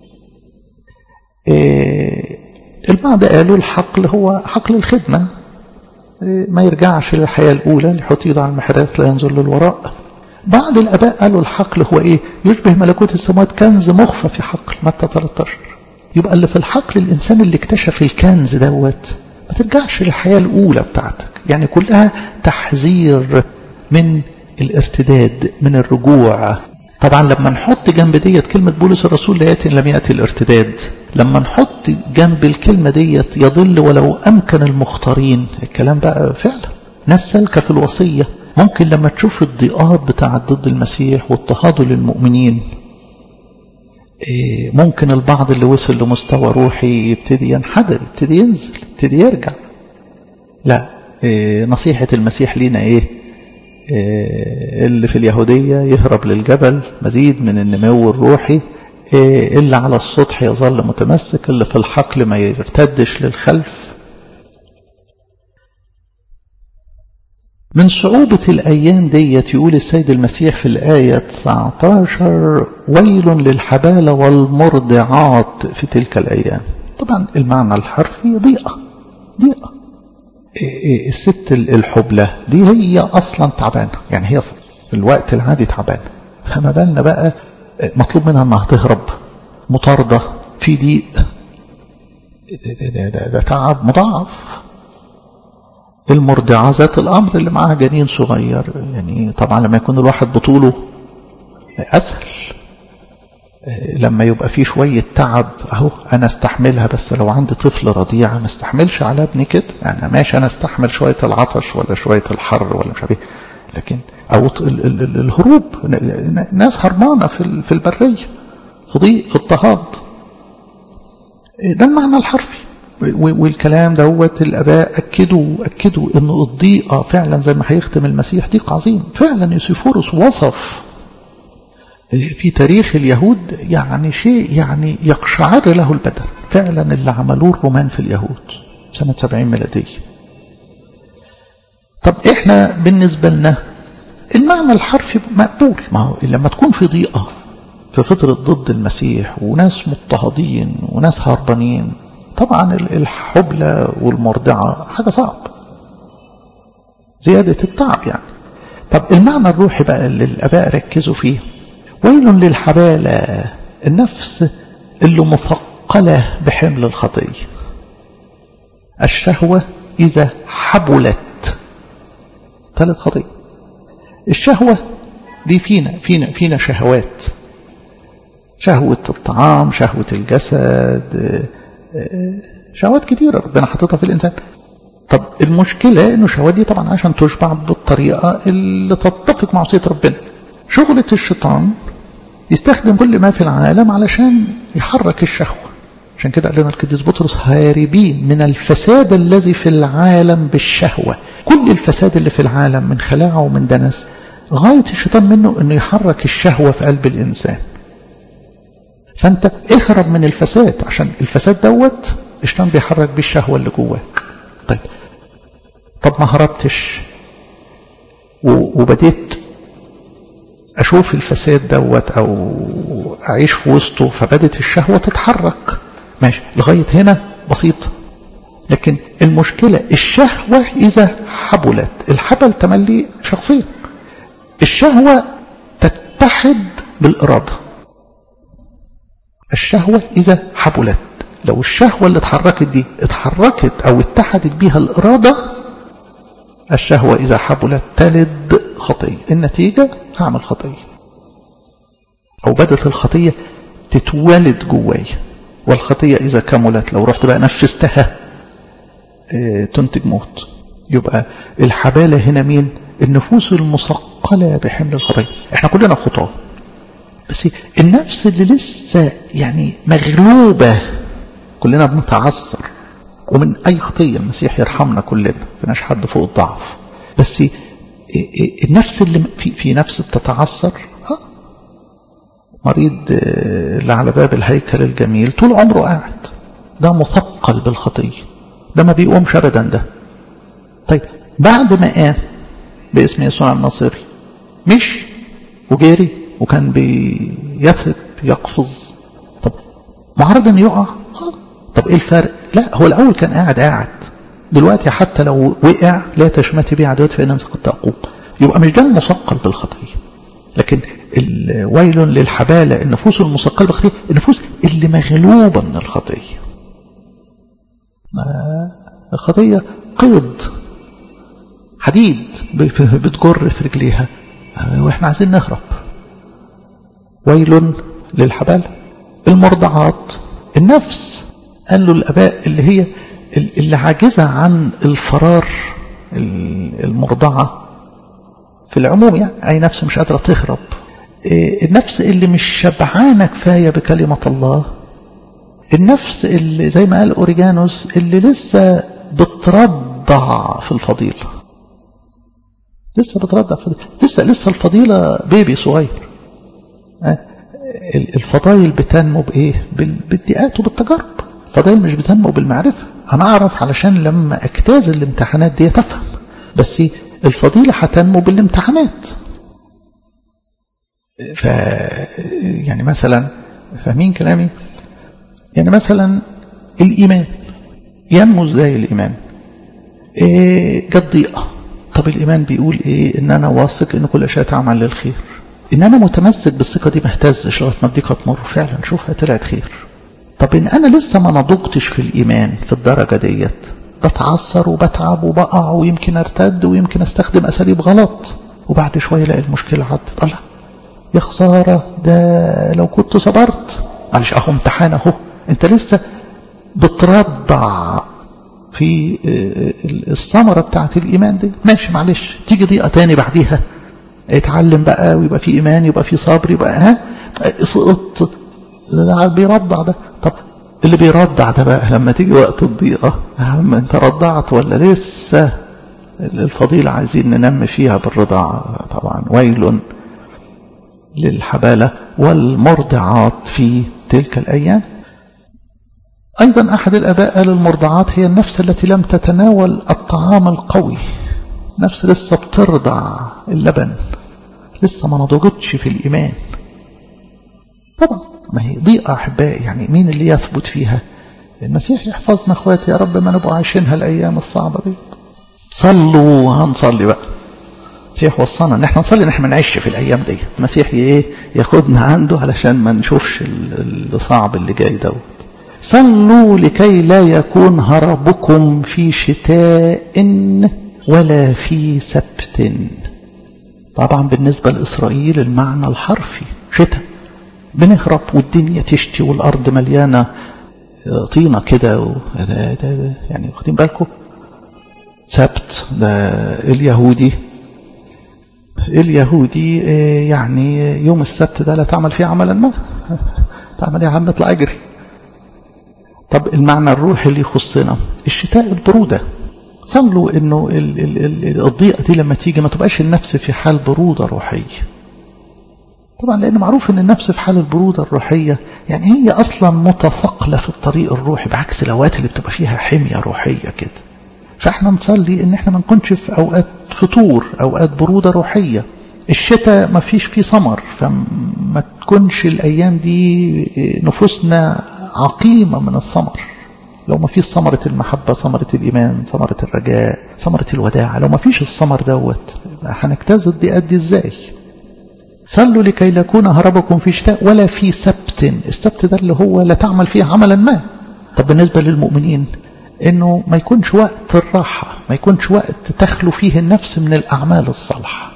البعض قالوا الحقل هو حقل الخدمة ما يرجعش للحياة الأولى لحط يضع المحرات لا ينظر للوراء بعض الآباء قالوا الحقل هو إيه يشبه ملكوت السماوات كنز مخفى في حقل متى 13 يبقى اللي في الحقل الإنسان اللي اكتشف الكنز دوت ما ترجعش للحياة الأولى بتاعتك يعني كلها تحذير من الارتداد من الرجوع طبعا لما نحط جنب ديت كلمة بولس الرسول لا يأتي لم يأتي الارتداد لما نحط جنب الكلمة ديت يضل ولو أمكن المختارين الكلام بقى فعلا ناس سالكة في الوصية ممكن لما تشوف الضيقات بتاعت ضد المسيح واضطهاده للمؤمنين ممكن البعض اللي وصل لمستوى روحي يبتدي ينحدر يبتدي ينزل يبتدي يرجع لا نصيحة المسيح لينا ايه اللي في اليهودية يهرب للجبل مزيد من النمو الروحي اللي على السطح يظل متمسك اللي في الحقل ما يرتدش للخلف من صعوبة الأيام ديت يقول السيد المسيح في الآية 19 ويل للحبالة والمرضعات في تلك الأيام طبعا المعنى الحرفي ضيقة ضيقة الست الحبلة دي هي أصلا تعبانة يعني هي في الوقت العادي تعبانة فما بالنا بقى مطلوب منها أنها تهرب مطاردة في ضيق ده, ده, ده, ده تعب مضاعف المرضعة ذات الأمر اللي معاها جنين صغير يعني طبعا لما يكون الواحد بطوله أسهل لما يبقى فيه شوية تعب أهو أنا استحملها بس لو عندي طفل رضيع ما استحملش على ابني كده يعني ماشي أنا استحمل شوية العطش ولا شوية الحر ولا مش عارف لكن أو الهروب ناس هربانة في في البرية في ضيق في اضطهاد ده المعنى الحرفي والكلام دوت الاباء اكدوا اكدوا ان الضيقه فعلا زي ما هيختم المسيح ضيق عظيم فعلا يوسيفورس وصف في تاريخ اليهود يعني شيء يعني يقشعر له البدن فعلا اللي عملوه الرومان في اليهود سنة 70 ميلادية طب احنا بالنسبة لنا المعنى الحرفي مقبول ما هو لما تكون في ضيقة في فترة ضد المسيح وناس مضطهدين وناس هربانين طبعا الحبلة والمرضعة حاجة صعب زيادة التعب يعني طب المعنى الروحي بقى اللي الآباء ركزوا فيه ويل للحبالة النفس اللي مثقلة بحمل الخطية الشهوة إذا حبلت ثالث خطية الشهوة دي فينا فينا فينا شهوات شهوة الطعام شهوة الجسد شهوات كتيرة ربنا حاططها في الإنسان طب المشكلة إنه الشهوات دي طبعا عشان تشبع بالطريقة اللي تتفق مع وصية ربنا شغلة الشيطان يستخدم كل ما في العالم علشان يحرك الشهوة عشان كده قال لنا القديس بطرس هاربين من الفساد الذي في العالم بالشهوة كل الفساد اللي في العالم من خلاعة ومن دنس غاية الشيطان منه انه يحرك الشهوة في قلب الانسان فانت اهرب من الفساد عشان الفساد دوت الشيطان بيحرك بيه الشهوة اللي جواك طيب طب ما هربتش وبديت اشوف الفساد دوت او اعيش في وسطه فبدت الشهوة تتحرك ماشي لغاية هنا بسيطة لكن المشكلة الشهوة إذا حبلت الحبل تملي شخصيا الشهوة تتحد بالإرادة الشهوة إذا حبلت لو الشهوة اللي اتحركت دي اتحركت أو اتحدت بها الإرادة الشهوة إذا حبلت تلد خطية النتيجة هعمل خطية أو بدت الخطية تتولد جوايا والخطية إذا كملت لو رحت بقى نفذتها اه تنتج موت يبقى الحبالة هنا مين النفوس المثقلة بحمل الخطية احنا كلنا خطاة بس النفس اللي لسه يعني مغلوبة كلنا بنتعثر ومن أي خطية المسيح يرحمنا كلنا فيناش حد فوق الضعف بس النفس اللي في, في نفس بتتعثر مريض اللي على باب الهيكل الجميل طول عمره قاعد ده مثقل بالخطية ده ما بيقومش أبدا ده طيب بعد ما قام باسم يسوع الناصري مش وجاري وكان بيثب يقفز طب معرض انه يقع طب ايه الفرق لا هو الاول كان قاعد قاعد دلوقتي حتى لو وقع لا تشمتي بي عدوات فإن قد تقوم يبقى مش ده المثقل بالخطية لكن ويل للحبالة النفوس المثقلة بالخطية النفوس اللي مغلوبة من الخطية الخطية قيد حديد بتجر في رجليها واحنا عايزين نهرب ويل للحبالة المرضعات النفس قال له الاباء اللي هي اللي عاجزة عن الفرار المرضعة في العموم يعني أي نفس مش قادرة تهرب النفس اللي مش شبعانة كفاية بكلمة الله النفس اللي زي ما قال أوريجانوس اللي لسه بترضع في الفضيلة لسه بترضع في الفضيلة. لسه لسه الفضيلة بيبي صغير الفضائل بتنمو بإيه بالدقات وبالتجارب الفضائل مش بتنمو بالمعرفة أنا أعرف علشان لما أجتاز الامتحانات دي تفهم بس الفضيلة هتنمو بالامتحانات ف يعني مثلا فاهمين كلامي يعني مثلا الإيمان ينمو ازاي الإيمان إيه جت ضيقة طب الإيمان بيقول إيه إن أنا واثق إن كل شيء تعمل للخير إن أنا متمسك بالثقة دي ما اهتزش لغاية ما الضيقة تمر فعلا شوفها طلعت خير طب إن أنا لسه ما نضجتش في الإيمان في الدرجة ديت بتعثر وبتعب وبقع ويمكن ارتد ويمكن استخدم أساليب غلط وبعد شوية الاقي المشكلة عدت الله يا خسارة ده لو كنت صبرت معلش أهو امتحان أهو أنت لسه بترضع في الثمرة بتاعت الإيمان دي ماشي معلش تيجي ضيقة تاني بعديها اتعلم بقى ويبقى في إيمان يبقى في صبر يبقى ها سقطت بيرضع ده طب اللي بيرضع ده بقى لما تيجي وقت الضيقة هم انت رضعت ولا لسه الفضيلة عايزين ننمي فيها بالرضاعة طبعا ويل للحبالة والمرضعات في تلك الأيام أيضا أحد الأباء قال المرضعات هي النفس التي لم تتناول الطعام القوي نفس لسه بترضع اللبن لسه ما نضجتش في الإيمان طبعا ما هي ضيقة أحبائي يعني مين اللي يثبت فيها المسيح يحفظنا اخواتي يا رب ما نبقى عايشينها الأيام الصعبة دي صلوا هنصلي بقى المسيح وصانا ان احنا نصلي ان احنا ما نعيش في الايام دي المسيح ايه ياخدنا عنده علشان ما نشوفش الصعب اللي جاي دوت صلوا لكي لا يكون هربكم في شتاء ولا في سبت طبعا بالنسبة لإسرائيل المعنى الحرفي شتاء بنهرب والدنيا تشتي والأرض مليانة طينة كده يعني واخدين بالكم سبت ده اليهودي اليهودي يعني يوم السبت ده لا تعمل فيه عملا ما تعمل يا عم اطلع اجري طب المعنى الروحي اللي يخصنا الشتاء البرودة صلوا انه الضيقة دي لما تيجي ما تبقاش النفس في حال برودة روحية طبعا لان معروف ان النفس في حال البرودة الروحية يعني هي اصلا متثقلة في الطريق الروحي بعكس الاوقات اللي بتبقى فيها حمية روحية كده فاحنا نصلي ان احنا ما نكونش في اوقات فطور اوقات برودة روحية الشتاء ما فيش فيه سمر فما تكونش الايام دي نفوسنا عقيمة من الثمر لو ما فيش ثمرة المحبة ثمرة الإيمان ثمرة الرجاء ثمرة الوداع لو ما فيش الثمر دوت هنجتاز الضيقات دي ازاي صلوا لكي لا يكون هربكم في شتاء ولا في سبت السبت ده اللي هو لا تعمل فيه عملا ما طب بالنسبة للمؤمنين انه ما يكونش وقت الراحة ما يكونش وقت تخلو فيه النفس من الأعمال الصالحة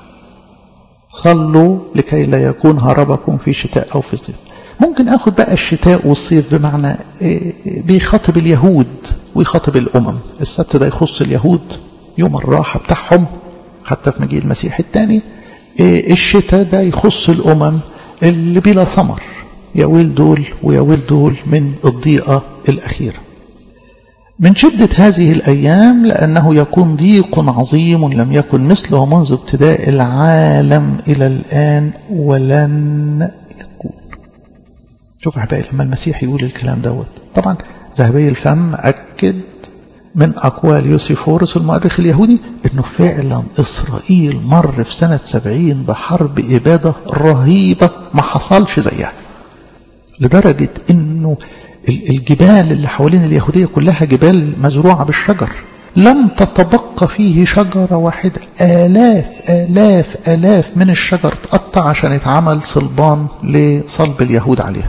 صلوا لكي لا يكون هربكم في شتاء أو في صيف ممكن أخذ بقى الشتاء والصيف بمعنى بيخاطب اليهود ويخاطب الأمم السبت ده يخص اليهود يوم الراحة بتاعهم حتى في مجيء المسيح الثاني الشتاء ده يخص الأمم اللي بلا ثمر يا ويل دول ويا ويل دول من الضيقة الأخيرة من شدة هذه الأيام لأنه يكون ضيق عظيم لم يكن مثله منذ ابتداء العالم إلى الآن ولن يكون شوف أحبائي لما المسيح يقول الكلام دوت طبعا ذهبي الفم أكد من أقوال يوسيفورس المؤرخ اليهودي أنه فعلا إسرائيل مر في سنة سبعين بحرب إبادة رهيبة ما حصلش زيها لدرجة أنه الجبال اللي حوالين اليهودية كلها جبال مزروعة بالشجر لم تتبقى فيه شجرة واحدة آلاف آلاف آلاف من الشجر تقطع عشان يتعمل صلبان لصلب اليهود عليها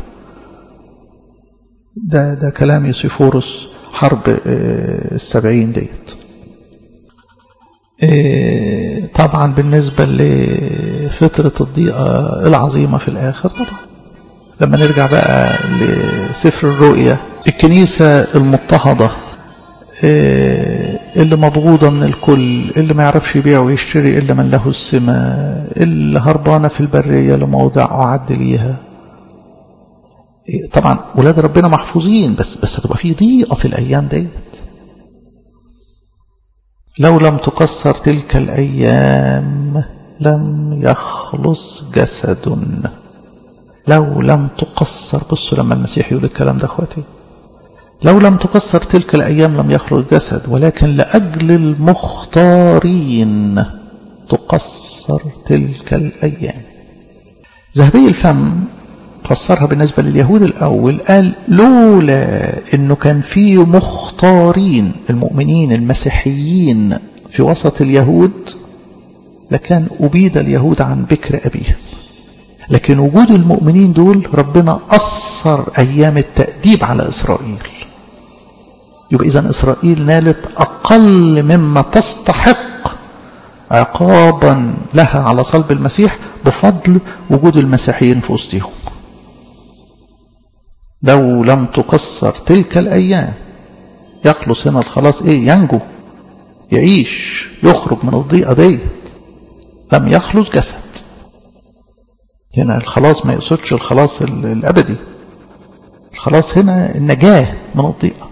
ده, ده كلام يوسيفورس حرب السبعين ديت طبعا بالنسبة لفترة الضيقة العظيمة في الآخر طبعا لما نرجع بقى لسفر الرؤيا الكنيسة المضطهدة اللي مبغوضة من الكل اللي ما يعرفش يبيع ويشتري إلا من له السماء اللي هربانة في البرية لموضع أعد ليها طبعا ولاد ربنا محفوظين بس بس هتبقى في ضيقة في الأيام ديت لو لم تقصر تلك الأيام لم يخلص جسد لو لم تقصر بصوا لما المسيح يقول الكلام ده اخواتي لو لم تقصر تلك الأيام لم يخرج جسد ولكن لأجل المختارين تقصر تلك الأيام ذهبي الفم فسرها بالنسبة لليهود الأول قال لولا أنه كان في مختارين المؤمنين المسيحيين في وسط اليهود لكان أبيد اليهود عن بكر أبيهم لكن وجود المؤمنين دول ربنا قصر أيام التأديب على إسرائيل يبقى إذن إسرائيل نالت أقل مما تستحق عقابا لها على صلب المسيح بفضل وجود المسيحيين في وسطهم لو لم تقصر تلك الأيام يخلص هنا الخلاص إيه ينجو يعيش يخرج من الضيقة ديت لم يخلص جسد هنا الخلاص ما يقصدش الخلاص الأبدي الخلاص هنا النجاة من الضيقة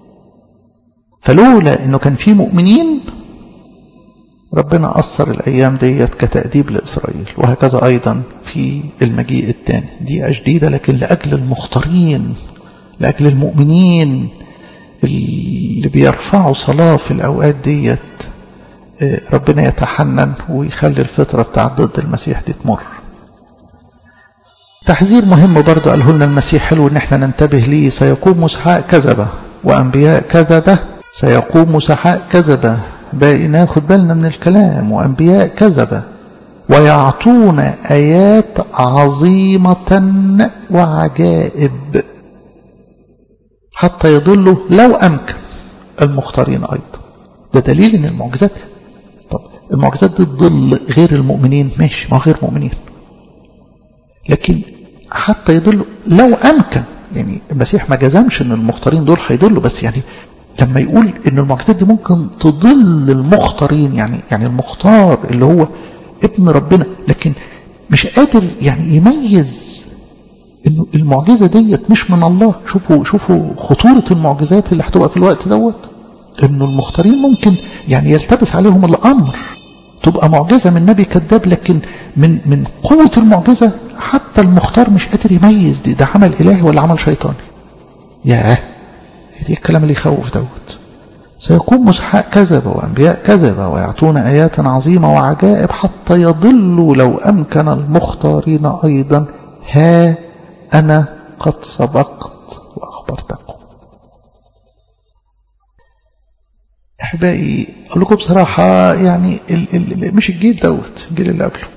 فلولا انه كان في مؤمنين ربنا أثر الأيام ديت كتأديب لإسرائيل وهكذا أيضا في المجيء الثاني دي جديدة لكن لأجل المختارين لأجل المؤمنين اللي بيرفعوا صلاة في الأوقات ديت ربنا يتحنن ويخلي الفترة بتاع ضد المسيح دي تمر تحذير مهم برضو قاله لنا المسيح حلو ان احنا ننتبه ليه سيقوم مسحاء كذبة وانبياء كذبة سيقوم مسحاء كذبة باقي ناخد بالنا من الكلام وانبياء كذبة ويعطون ايات عظيمة وعجائب حتى يضلوا لو امكن المختارين ايضا ده دليل ان المعجزات طب المعجزات دي تضل غير المؤمنين ماشي ما غير مؤمنين لكن حتى يضلوا لو امكن يعني المسيح ما جزمش ان المختارين دول هيضلوا بس يعني لما يقول ان المعجزات دي ممكن تضل المختارين يعني يعني المختار اللي هو ابن ربنا لكن مش قادر يعني يميز انه المعجزه ديت مش من الله شوفوا شوفوا خطوره المعجزات اللي هتبقى في الوقت دوت انه المختارين ممكن يعني يلتبس عليهم الامر تبقى معجزه من نبي كذاب لكن من من قوه المعجزه حتى المختار مش قادر يميز دي ده عمل الهي ولا عمل شيطاني ياه دي الكلام اللي يخوف دوت سيكون مسحاء كذب وأنبياء كذب ويعطون آيات عظيمة وعجائب حتى يضلوا لو أمكن المختارين أيضا ها أنا قد سبقت وأخبرتكم أحبائي أقول لكم بصراحة يعني ال ال مش الجيل دوت الجيل اللي قبله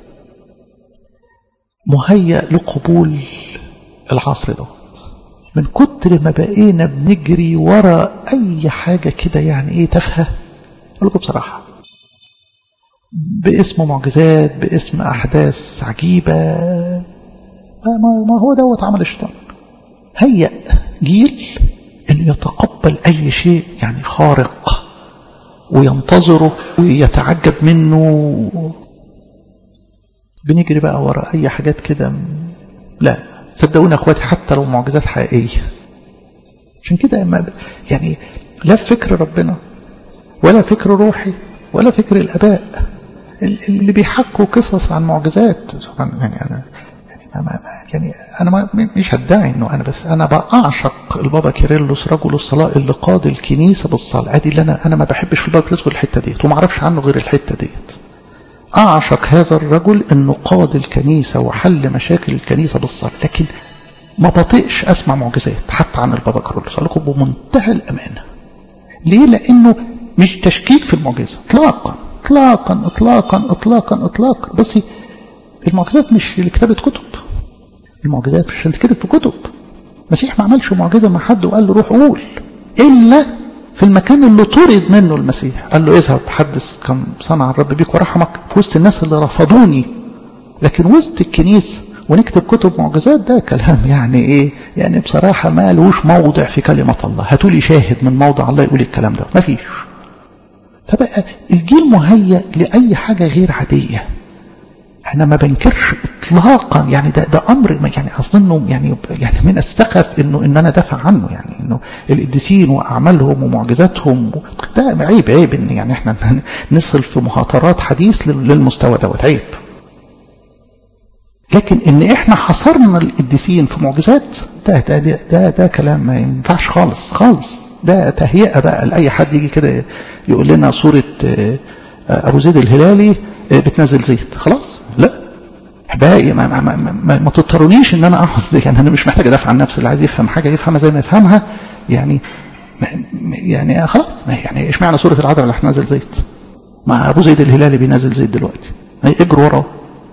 مهيأ لقبول العصر دوت من كتر ما بقينا بنجري ورا أي حاجة كده يعني إيه تافهة أقول لكم بصراحة باسم معجزات باسم أحداث عجيبة ما هو دوت عمل الشيطان هيأ جيل اللي يتقبل أي شيء يعني خارق وينتظره ويتعجب منه بنجري بقى ورا أي حاجات كده لا صدقوني اخواتي حتى لو معجزات حقيقيه عشان كده ما يعني لا فكر ربنا ولا فكر روحي ولا فكر الاباء اللي بيحكوا قصص عن معجزات يعني انا يعني ما ما يعني انا ما مش هدعي انه انا بس انا بعشق البابا كيرلس رجل الصلاه اللي قاد الكنيسه بالصلاه ادي اللي انا انا ما بحبش في البابا كيرلس الحته ديت وما اعرفش عنه غير الحته ديت أعشق هذا الرجل أنه قاد الكنيسة وحل مشاكل الكنيسة بالصلاة لكن ما بطيقش أسمع معجزات حتى عن البابا كارلوس أقول لكم بمنتهى الأمانة ليه؟ لأنه مش تشكيك في المعجزة إطلاقا إطلاقا إطلاقا إطلاقا إطلاقا بس المعجزات مش لكتابة كتب المعجزات مش عشان تكتب في كتب المسيح ما عملش معجزة مع حد وقال له روح قول إلا في المكان اللي طرد منه المسيح قال له اذهب حدث كم صنع الرب بيك ورحمك في وسط الناس اللي رفضوني لكن وسط الكنيسة ونكتب كتب معجزات ده كلام يعني ايه يعني بصراحة ما لهوش موضع في كلمة الله هاتولي شاهد من موضع الله يقول الكلام ده ما فيش فبقى الجيل مهيأ لأي حاجة غير عادية انا ما بنكرش اطلاقا يعني ده ده امر يعني اصلا انه يعني يعني من السخف انه ان انا دافع عنه يعني انه القديسين واعمالهم ومعجزاتهم ده عيب عيب ان يعني احنا نصل في مهاترات حديث للمستوى دوت عيب لكن ان احنا حصرنا القديسين في معجزات ده ده ده, ده, ده كلام ما ينفعش خالص خالص ده تهيئه بقى لاي حد يجي كده يقول لنا صوره ابو زيد الهلالي بتنزل زيت خلاص لا احبائي ما, ما, ما, ما, ما تضطرونيش ان انا اقعد يعني انا مش محتاج ادافع عن نفسي اللي عايز يفهم حاجه يفهمها زي ما يفهمها يعني يعني خلاص يعني ايش معنى سوره العذراء اللي هتنزل زيت ما ابو زيد الهلالي بينزل زيت دلوقتي اجروا وراه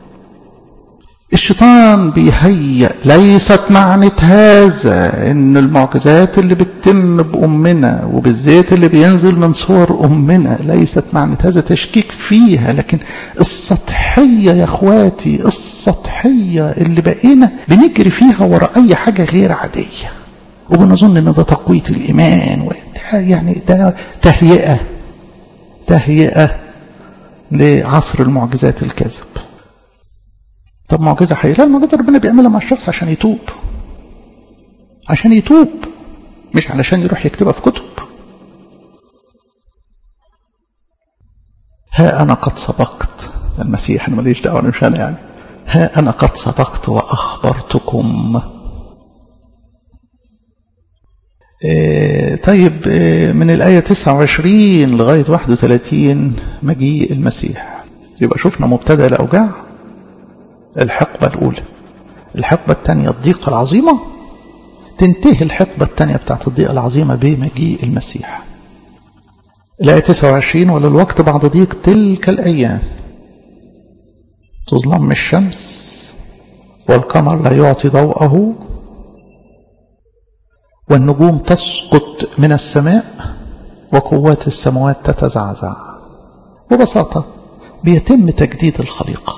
الشيطان بيهيأ ليست معنى هذا ان المعجزات اللي بتتم بأمنا وبالزيت اللي بينزل من صور أمنا ليست معنى هذا تشكيك فيها لكن السطحية يا اخواتي السطحية اللي بقينا بنجري فيها وراء أي حاجة غير عادية وبنظن ان ده تقوية الإيمان وده يعني ده تهيئة تهيئة لعصر المعجزات الكاذب طب معجزة حقيقية لا المعجزة ربنا بيعملها مع الشخص عشان يتوب عشان يتوب مش علشان يروح يكتبها في كتب ها أنا قد سبقت المسيح أنا ماليش دعوة مش أنا يعني ها أنا قد سبقت وأخبرتكم طيب من الآية 29 لغاية 31 مجيء المسيح يبقى شفنا مبتدأ الأوجاع الحقبة الأولى الحقبة الثانية الضيقة العظيمة تنتهي الحقبة الثانية بتاعت الضيقة العظيمة بمجيء المسيح الآية 29 وللوقت بعد ضيق تلك الأيام تظلم الشمس والقمر لا يعطي ضوءه والنجوم تسقط من السماء وقوات السماوات تتزعزع ببساطة بيتم تجديد الخليقة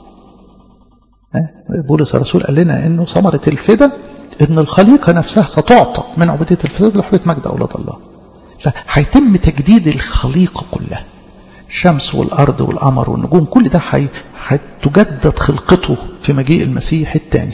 بولس الرسول قال لنا انه ثمرة الفدا ان الخليقة نفسها ستعطى من عبودية الفساد لحرية مجد اولاد الله فهيتم تجديد الخليقة كلها الشمس والارض والقمر والنجوم كل ده هتجدد خلقته في مجيء المسيح الثاني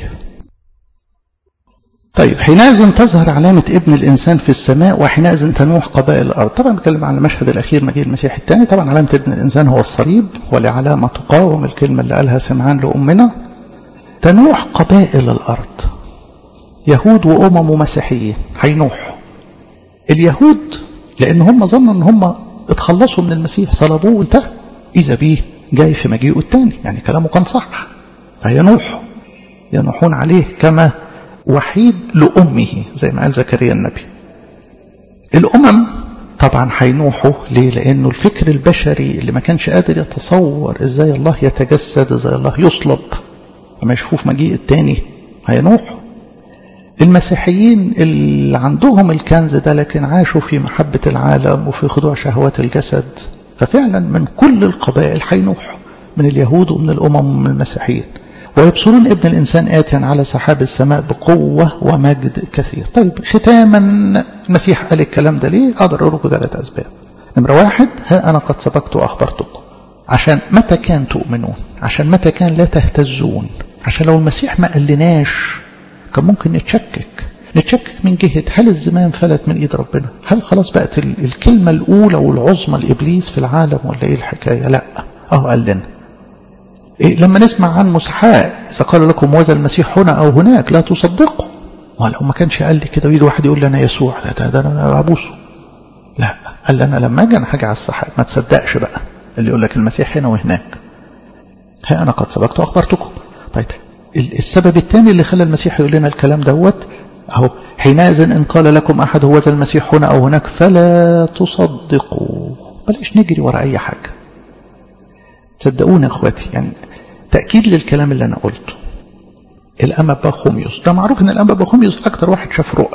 طيب حينئذ تظهر علامة ابن الإنسان في السماء وحينئذ تنوح قبائل الأرض طبعا بتكلم عن المشهد الأخير مجيء المسيح الثاني طبعا علامة ابن الإنسان هو الصليب ولعلامة تقاوم الكلمة اللي قالها سمعان لأمنا تنوح قبائل الأرض يهود وأمم ومسيحيين هينوحوا اليهود لأن هم ظنوا أن هم اتخلصوا من المسيح صلبوه وانتهى إذا بيه جاي في مجيئه الثاني يعني كلامه كان صح فينوحوا ينوحون عليه كما وحيد لأمه زي ما قال زكريا النبي الأمم طبعا هينوحوا ليه لأنه الفكر البشري اللي ما كانش قادر يتصور إزاي الله يتجسد إزاي الله يصلب لما يشوفوه في مجيء التاني هينوحوا المسيحيين اللي عندهم الكنز ده لكن عاشوا في محبة العالم وفي خضوع شهوات الجسد ففعلا من كل القبائل هينوحوا من اليهود ومن الأمم ومن المسيحيين ويبصرون ابن الإنسان آتيا على سحاب السماء بقوة ومجد كثير طيب ختاما المسيح قال الكلام ده ليه أقدر أقول لكم ثلاث أسباب نمرة واحد ها أنا قد سبقت وأخبرتكم عشان متى كان تؤمنون عشان متى كان لا تهتزون عشان لو المسيح ما قالناش كان ممكن نتشكك نتشكك من جهة هل الزمان فلت من إيد ربنا هل خلاص بقت الكلمة الأولى والعظمى لإبليس في العالم ولا إيه الحكاية لا أهو قال لنا إيه لما نسمع عن مسحاء إذا قال لكم وذا المسيح هنا أو هناك لا تصدقوا ولو ما كانش قال لي كده ويجي واحد يقول لي أنا يسوع لا ده, ده أنا أبوسه لا قال لي أنا لما أجي أنا هاجي على السحاب ما تصدقش بقى اللي يقول لك المسيح هنا وهناك ها أنا قد سبقت وأخبرتكم طيب السبب الثاني اللي خلى المسيح يقول لنا الكلام دوت أهو حينئذ إن قال لكم أحد هو ذا المسيح هنا أو هناك فلا تصدقوا بلاش نجري ورا أي حاجة صدقوني يا اخواتي يعني تأكيد للكلام اللي أنا قلته الأمب بخوميوس ده معروف إن الأمب بخوميوس أكتر واحد شاف رؤى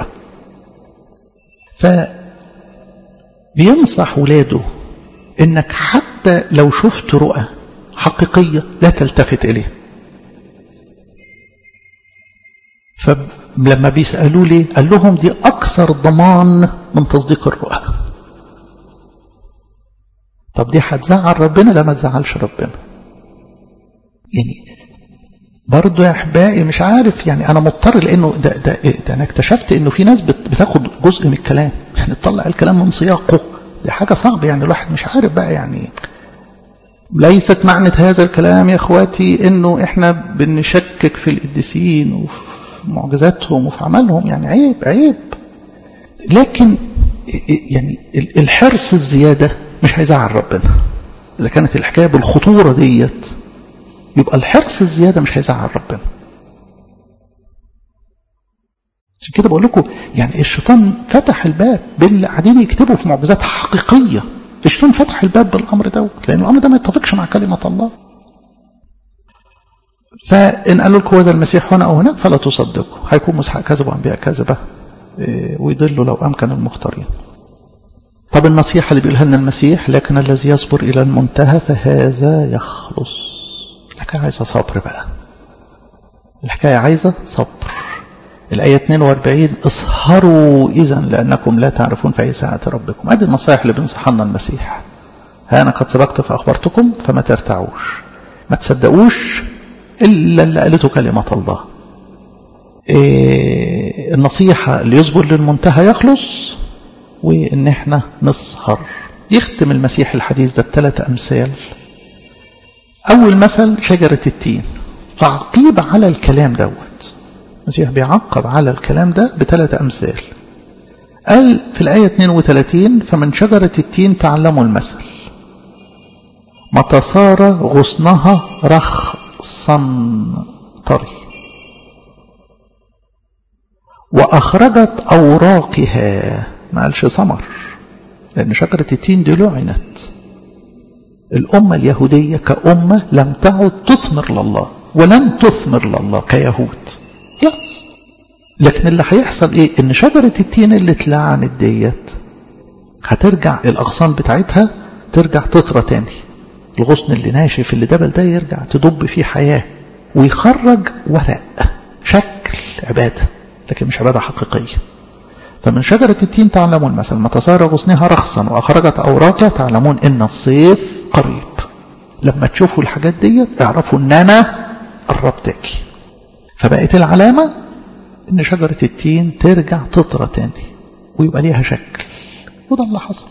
ف بينصح ولاده إنك حتى لو شفت رؤى حقيقية لا تلتفت إليه فلما بيسألوا لي قال لهم دي أكثر ضمان من تصديق الرؤى طب دي هتزعل ربنا لا ما تزعلش ربنا يعني برضه يا احبائي مش عارف يعني انا مضطر لانه ده, ده, ده انا اكتشفت انه في ناس بتاخد جزء من الكلام يعني تطلع الكلام من سياقه دي حاجه صعبه يعني الواحد مش عارف بقى يعني ليست معنى هذا الكلام يا اخواتي انه احنا بنشكك في القديسين وفي معجزاتهم وفي عملهم يعني عيب عيب لكن يعني الحرص الزياده مش هيزعل ربنا إذا كانت الحكاية بالخطورة ديت يبقى الحرص الزيادة مش هيزعل ربنا عشان كده بقول لكم يعني الشيطان فتح الباب باللي قاعدين يكتبوا في معجزات حقيقية الشيطان فتح الباب بالأمر دوت لأن الأمر ده ما يتفقش مع كلمة الله فإن قالوا لكم هذا المسيح هنا أو هناك فلا تصدقوا هيكون مسحق كذب وأنبياء كذبة ويضلوا لو أمكن المختارين طب النصيحة اللي بيقولها لنا المسيح لكن الذي يصبر إلى المنتهى فهذا يخلص الحكاية عايزة صبر بقى الحكاية عايزة صبر الآية 42 اسهروا إذا لأنكم لا تعرفون في أي ساعة ربكم هذه النصائح اللي بينصح لنا المسيح ها أنا قد سبقت فأخبرتكم فما ترتعوش ما تصدقوش إلا اللي قالته كلمة الله إيه النصيحة اللي يصبر للمنتهى يخلص وإن احنا نسهر يختم المسيح الحديث ده بثلاث أمثال أول مثل شجرة التين تعقيب على الكلام دوت المسيح بيعقب على الكلام ده بثلاث أمثال قال في الآية 32 فمن شجرة التين تعلموا المثل متى صار غصنها رخصا طري وأخرجت أوراقها ما قالش ثمر لأن شجرة التين دي لعنت الأمة اليهودية كأمة لم تعد تثمر لله ولن تثمر لله كيهود خلاص لكن اللي هيحصل ايه ان شجرة التين اللي اتلعنت ديت هترجع الاغصان بتاعتها ترجع تطرى تاني الغصن اللي ناشف اللي دبل ده يرجع تدب فيه حياة ويخرج ورق شكل عبادة لكن مش عبادة حقيقية فمن شجرة التين تعلمون مثلا متى صار غصنها رخصا وأخرجت أوراقها تعلمون إن الصيف قريب لما تشوفوا الحاجات ديت اعرفوا إن أنا قربتك فبقت العلامة إن شجرة التين ترجع تطرى تاني ويبقى ليها شكل وده اللي حصل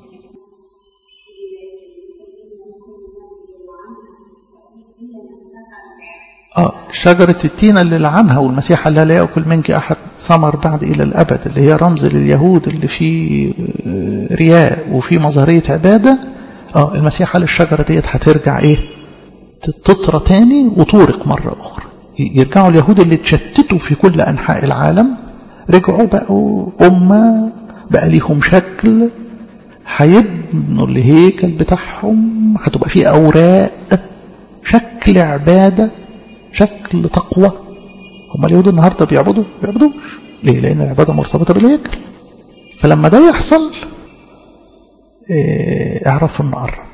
آه شجرة التين اللي لعنها والمسيح قال لا يأكل منك أحد ثمر بعد إلى الأبد اللي هي رمز لليهود اللي فيه رياء وفيه مظهرية عبادة آه المسيح قال الشجرة ديت هترجع إيه تطرى تاني وتورق مرة أخرى يرجعوا اليهود اللي اتشتتوا في كل أنحاء العالم رجعوا بقوا أمة بقى ليهم شكل هيبنوا الهيكل بتاعهم هتبقى فيه أوراق شكل عبادة شكل تقوى هم اليهود النهاردة بيعبدوا بيعبدوش ليه لأن العبادة مرتبطة بالهيكل فلما ده يحصل اه اعرفوا انه قرب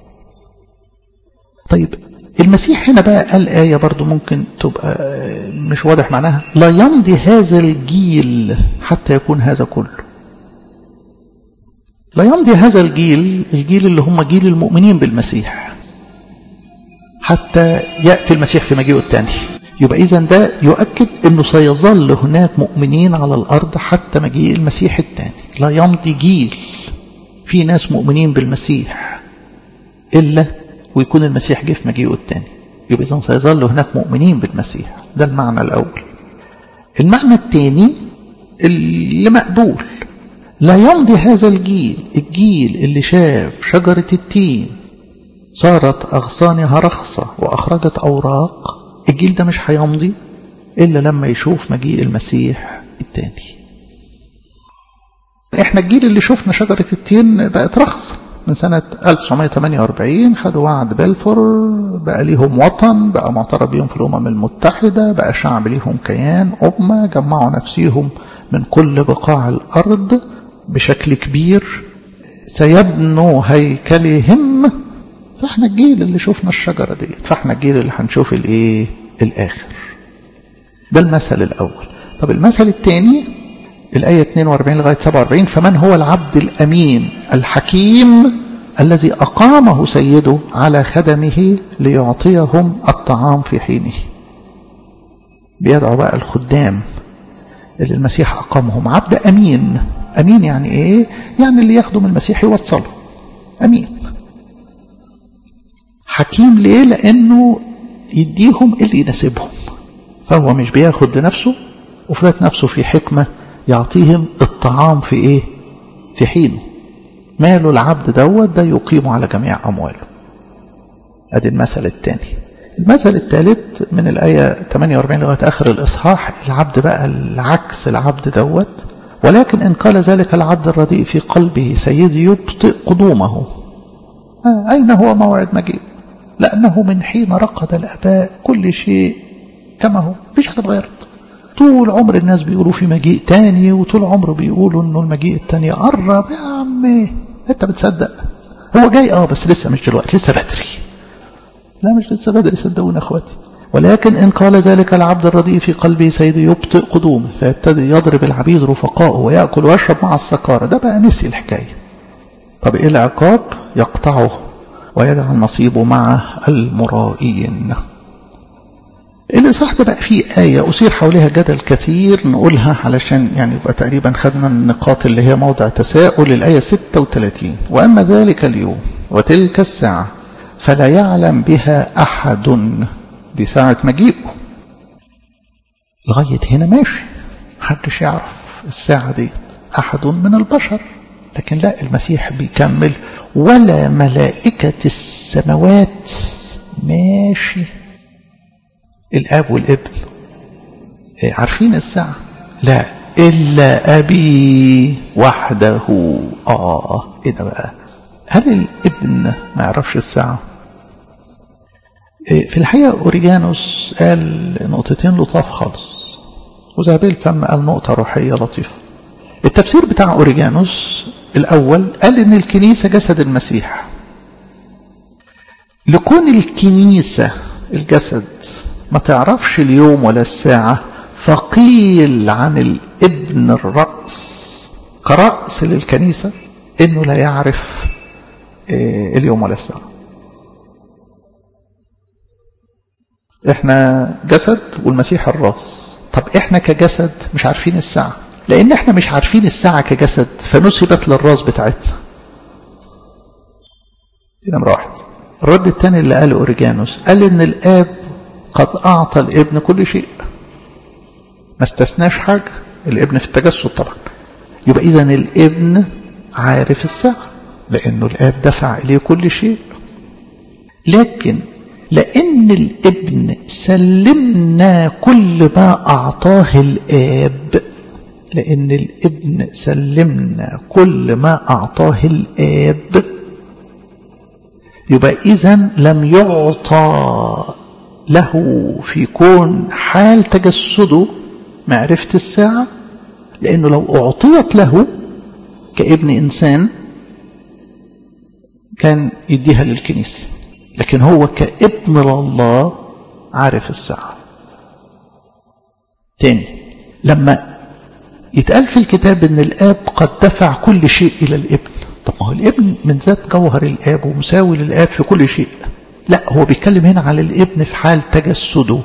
طيب المسيح هنا بقى قال آية برضو ممكن تبقى مش واضح معناها لا يمضي هذا الجيل حتى يكون هذا كله لا يمضي هذا الجيل الجيل اللي هم جيل المؤمنين بالمسيح حتى يأتي المسيح في مجيئه الثاني يبقى إذا ده يؤكد أنه سيظل هناك مؤمنين على الأرض حتى مجيء المسيح الثاني لا يمضي جيل في ناس مؤمنين بالمسيح إلا ويكون المسيح جه في مجيئه الثاني يبقى إذا سيظل هناك مؤمنين بالمسيح ده المعنى الأول المعنى الثاني اللي مقبول لا يمضي هذا الجيل الجيل اللي شاف شجرة التين صارت أغصانها رخصة وأخرجت أوراق الجيل ده مش هيمضي إلا لما يشوف مجيء المسيح الثاني احنا الجيل اللي شفنا شجرة التين بقت رخصة من سنة 1948 خدوا وعد بلفور بقى ليهم وطن بقى معترف بيهم في الأمم المتحدة بقى شعب ليهم كيان أمة جمعوا نفسيهم من كل بقاع الأرض بشكل كبير سيبنوا هيكلهم فاحنا الجيل اللي شفنا الشجرة ديت فاحنا الجيل اللي هنشوف الايه الاخر ده المثل الاول طب المثل الثاني الآية 42 لغاية 47 فمن هو العبد الأمين الحكيم الذي أقامه سيده على خدمه ليعطيهم الطعام في حينه بيدعو بقى الخدام اللي المسيح أقامهم عبد أمين أمين يعني إيه؟ يعني اللي يخدم المسيح يوصله أمين حكيم ليه لأنه يديهم اللي يناسبهم فهو مش بياخد لنفسه وفلات نفسه في حكمة يعطيهم الطعام في ايه في حينه ماله العبد دوت ده يقيم على جميع أمواله ادي المثل الثاني المثل الثالث من الآية 48 لغاية آخر الإصحاح العبد بقى العكس العبد دوت ولكن إن قال ذلك العبد الرديء في قلبه سيدي يبطئ قدومه آه أين هو موعد مجيء لأنه من حين رقد الأباء كل شيء كما هو مفيش حاجة اتغيرت طول عمر الناس بيقولوا في مجيء تاني وطول عمره بيقولوا انه المجيء التاني قرب يا عمي انت بتصدق هو جاي اه بس لسه مش دلوقتي لسه بدري لا مش لسه بدري صدقوني اخواتي ولكن إن قال ذلك العبد الرديء في قلبه سيدي يبطئ قدومه فيبتدي يضرب العبيد رفقائه ويأكل ويشرب مع السكارة ده بقى نسي الحكاية طب إيه العقاب يقطعه ويجعل نصيبه مع المرائين الإصحاح ده بقى فيه آية أثير حولها جدل كثير نقولها علشان يعني يبقى تقريبا خدنا النقاط اللي هي موضع تساؤل الآية 36 وأما ذلك اليوم وتلك الساعة فلا يعلم بها أحد دي ساعة مجيئه لغاية هنا ماشي محدش يعرف الساعة ديت أحد من البشر لكن لا المسيح بيكمل ولا ملائكة السماوات ماشي الآب والابن عارفين الساعة لا إلا أبي وحده آه إيه ده بقى هل الابن ما يعرفش الساعة في الحقيقة أوريجانوس قال نقطتين لطاف خالص وزابيل فم قال نقطة روحية لطيفة التفسير بتاع أوريجانوس الأول قال إن الكنيسة جسد المسيح لكون الكنيسة الجسد ما تعرفش اليوم ولا الساعة فقيل عن الابن الرأس كرأس للكنيسة إنه لا يعرف اليوم ولا الساعة احنا جسد والمسيح الراس طب احنا كجسد مش عارفين الساعة لان احنا مش عارفين الساعة كجسد فنسبت للراس بتاعتنا دي نمرة واحد الرد الثاني اللي قاله اوريجانوس قال ان الاب قد اعطى الابن كل شيء ما استثناش حاجة الابن في التجسد طبعا يبقى اذا الابن عارف الساعة لانه الاب دفع اليه كل شيء لكن لأن الابن سلمنا كل ما أعطاه الآب لأن الابن سلمنا كل ما أعطاه الآب يبقى إذا لم يعطى له في كون حال تجسده معرفة الساعة لأنه لو أعطيت له كابن إنسان كان يديها للكنيسة لكن هو كابن لله عارف الساعة تاني لما يتقال في الكتاب ان الاب قد دفع كل شيء الى الابن طب ما هو الابن من ذات جوهر الاب ومساوي للاب في كل شيء لا هو بيتكلم هنا على الابن في حال تجسده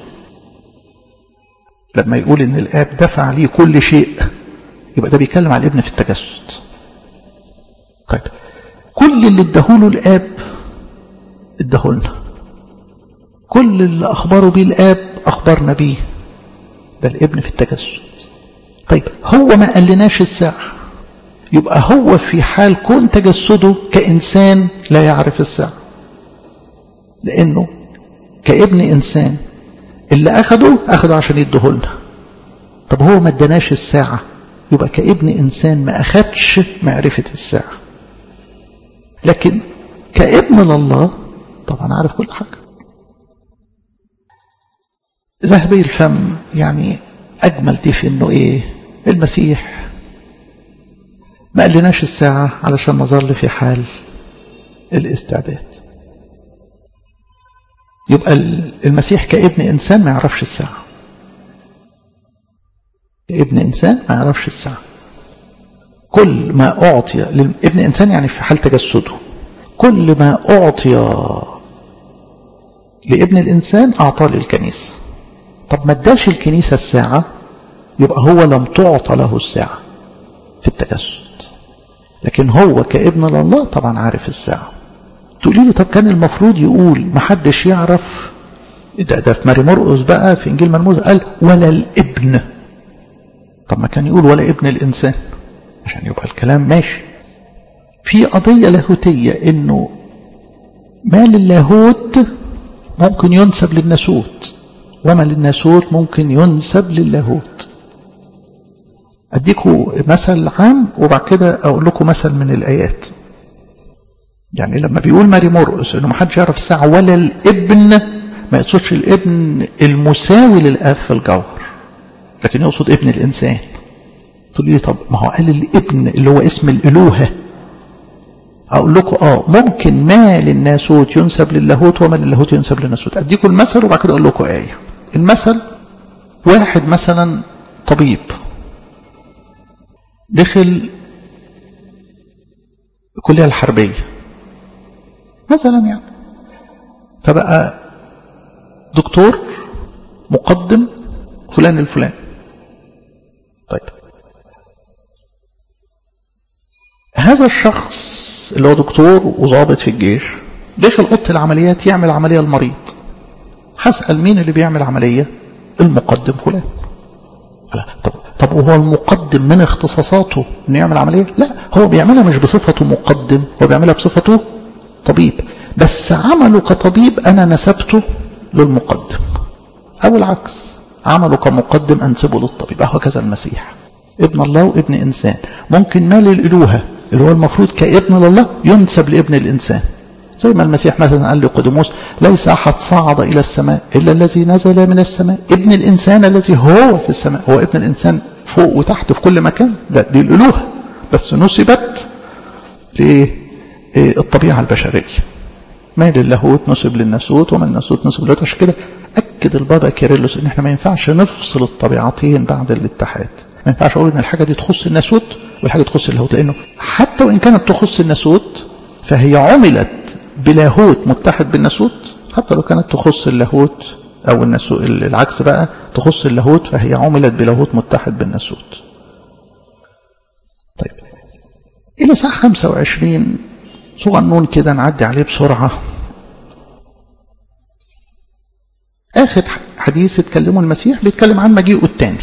لما يقول ان الاب دفع ليه كل شيء يبقى ده بيتكلم على الابن في التجسد طيب كل اللي اداهوله الاب اداهولنا كل اللي اخبره بيه الاب اخبرنا بيه ده الابن في التجسد طيب هو ما قالناش الساعة يبقى هو في حال كون تجسده كإنسان لا يعرف الساعة لأنه كابن إنسان اللي أخده أخده عشان يدهولنا طب هو ما اداناش الساعة يبقى كابن إنسان ما أخدش معرفة الساعة لكن كابن لله طبعا عارف كل حاجة ذهبي الفم يعني أجمل دي في إنه إيه المسيح ما قالناش الساعة علشان نظل في حال الاستعداد يبقى المسيح كابن إنسان ما يعرفش الساعة كابن إنسان ما يعرفش الساعة كل ما أعطي لابن إنسان يعني في حال تجسده كل ما أعطي لابن الإنسان أعطاه للكنيسة طب ما اداش الكنيسة الساعة يبقى هو لم تعطى له الساعة في التجسد لكن هو كابن لله طبعا عارف الساعة تقولي لي طب كان المفروض يقول ما حدش يعرف ده, ده في ماري مرقس بقى في انجيل مرموز قال ولا الابن طب ما كان يقول ولا ابن الانسان عشان يبقى الكلام ماشي في قضية لاهوتية انه ما للاهوت ممكن ينسب للناسوت وما للناسوت ممكن ينسب للاهوت اديكم مثل عام وبعد كده اقول لكم مثل من الايات يعني لما بيقول ماري مرقس انه ما حدش يعرف الساعه ولا الابن ما يقصدش الابن المساوي للاب في الجوهر لكن يقصد ابن الانسان تقول لي طب ما هو قال الابن اللي هو اسم الالوهه اقول لكم اه ممكن ما للناسوت ينسب للاهوت وما للاهوت ينسب للناسوت اديكم المثل وبعد كده اقول لكم ايه المثل واحد مثلا طبيب دخل الكلية الحربية مثلا يعني فبقى دكتور مقدم فلان الفلان طيب هذا الشخص اللي هو دكتور وظابط في الجيش دخل اوضه العمليات يعمل عمليه المريض هسال مين اللي بيعمل عمليه المقدم فلان طب طب وهو المقدم من اختصاصاته انه يعمل عمليه لا هو بيعملها مش بصفته مقدم هو بيعملها بصفته طبيب بس عمله كطبيب انا نسبته للمقدم او العكس عمله كمقدم انسبه للطبيب هكذا المسيح ابن الله وابن انسان ممكن مال الالوهه اللي هو المفروض كابن لله ينسب لابن الانسان زي ما المسيح مثلا قال لقدموس ليس أحد صعد إلى السماء إلا الذي نزل من السماء ابن الإنسان الذي هو في السماء هو ابن الإنسان فوق وتحت في كل مكان ده دي الألوهة بس نسبت للطبيعة البشرية ما للاهوت نسب للناسوت وما الناسوت نسب لللاهوت عشان كده أكد البابا كيرلس إن احنا ما ينفعش نفصل الطبيعتين بعد الاتحاد ما ينفعش أقول إن الحاجة دي تخص الناسوت والحاجة تخص اللاهوت لأنه حتى وإن كانت تخص الناسوت فهي عملت بلاهوت متحد بالناسوت حتى لو كانت تخص اللاهوت أو الناسوت العكس بقى تخص اللاهوت فهي عملت بلاهوت متحد بالناسوت طيب إلى ساعة 25 صغنون كده نعدي عليه بسرعة آخر حديث اتكلمه المسيح بيتكلم عن مجيئه الثاني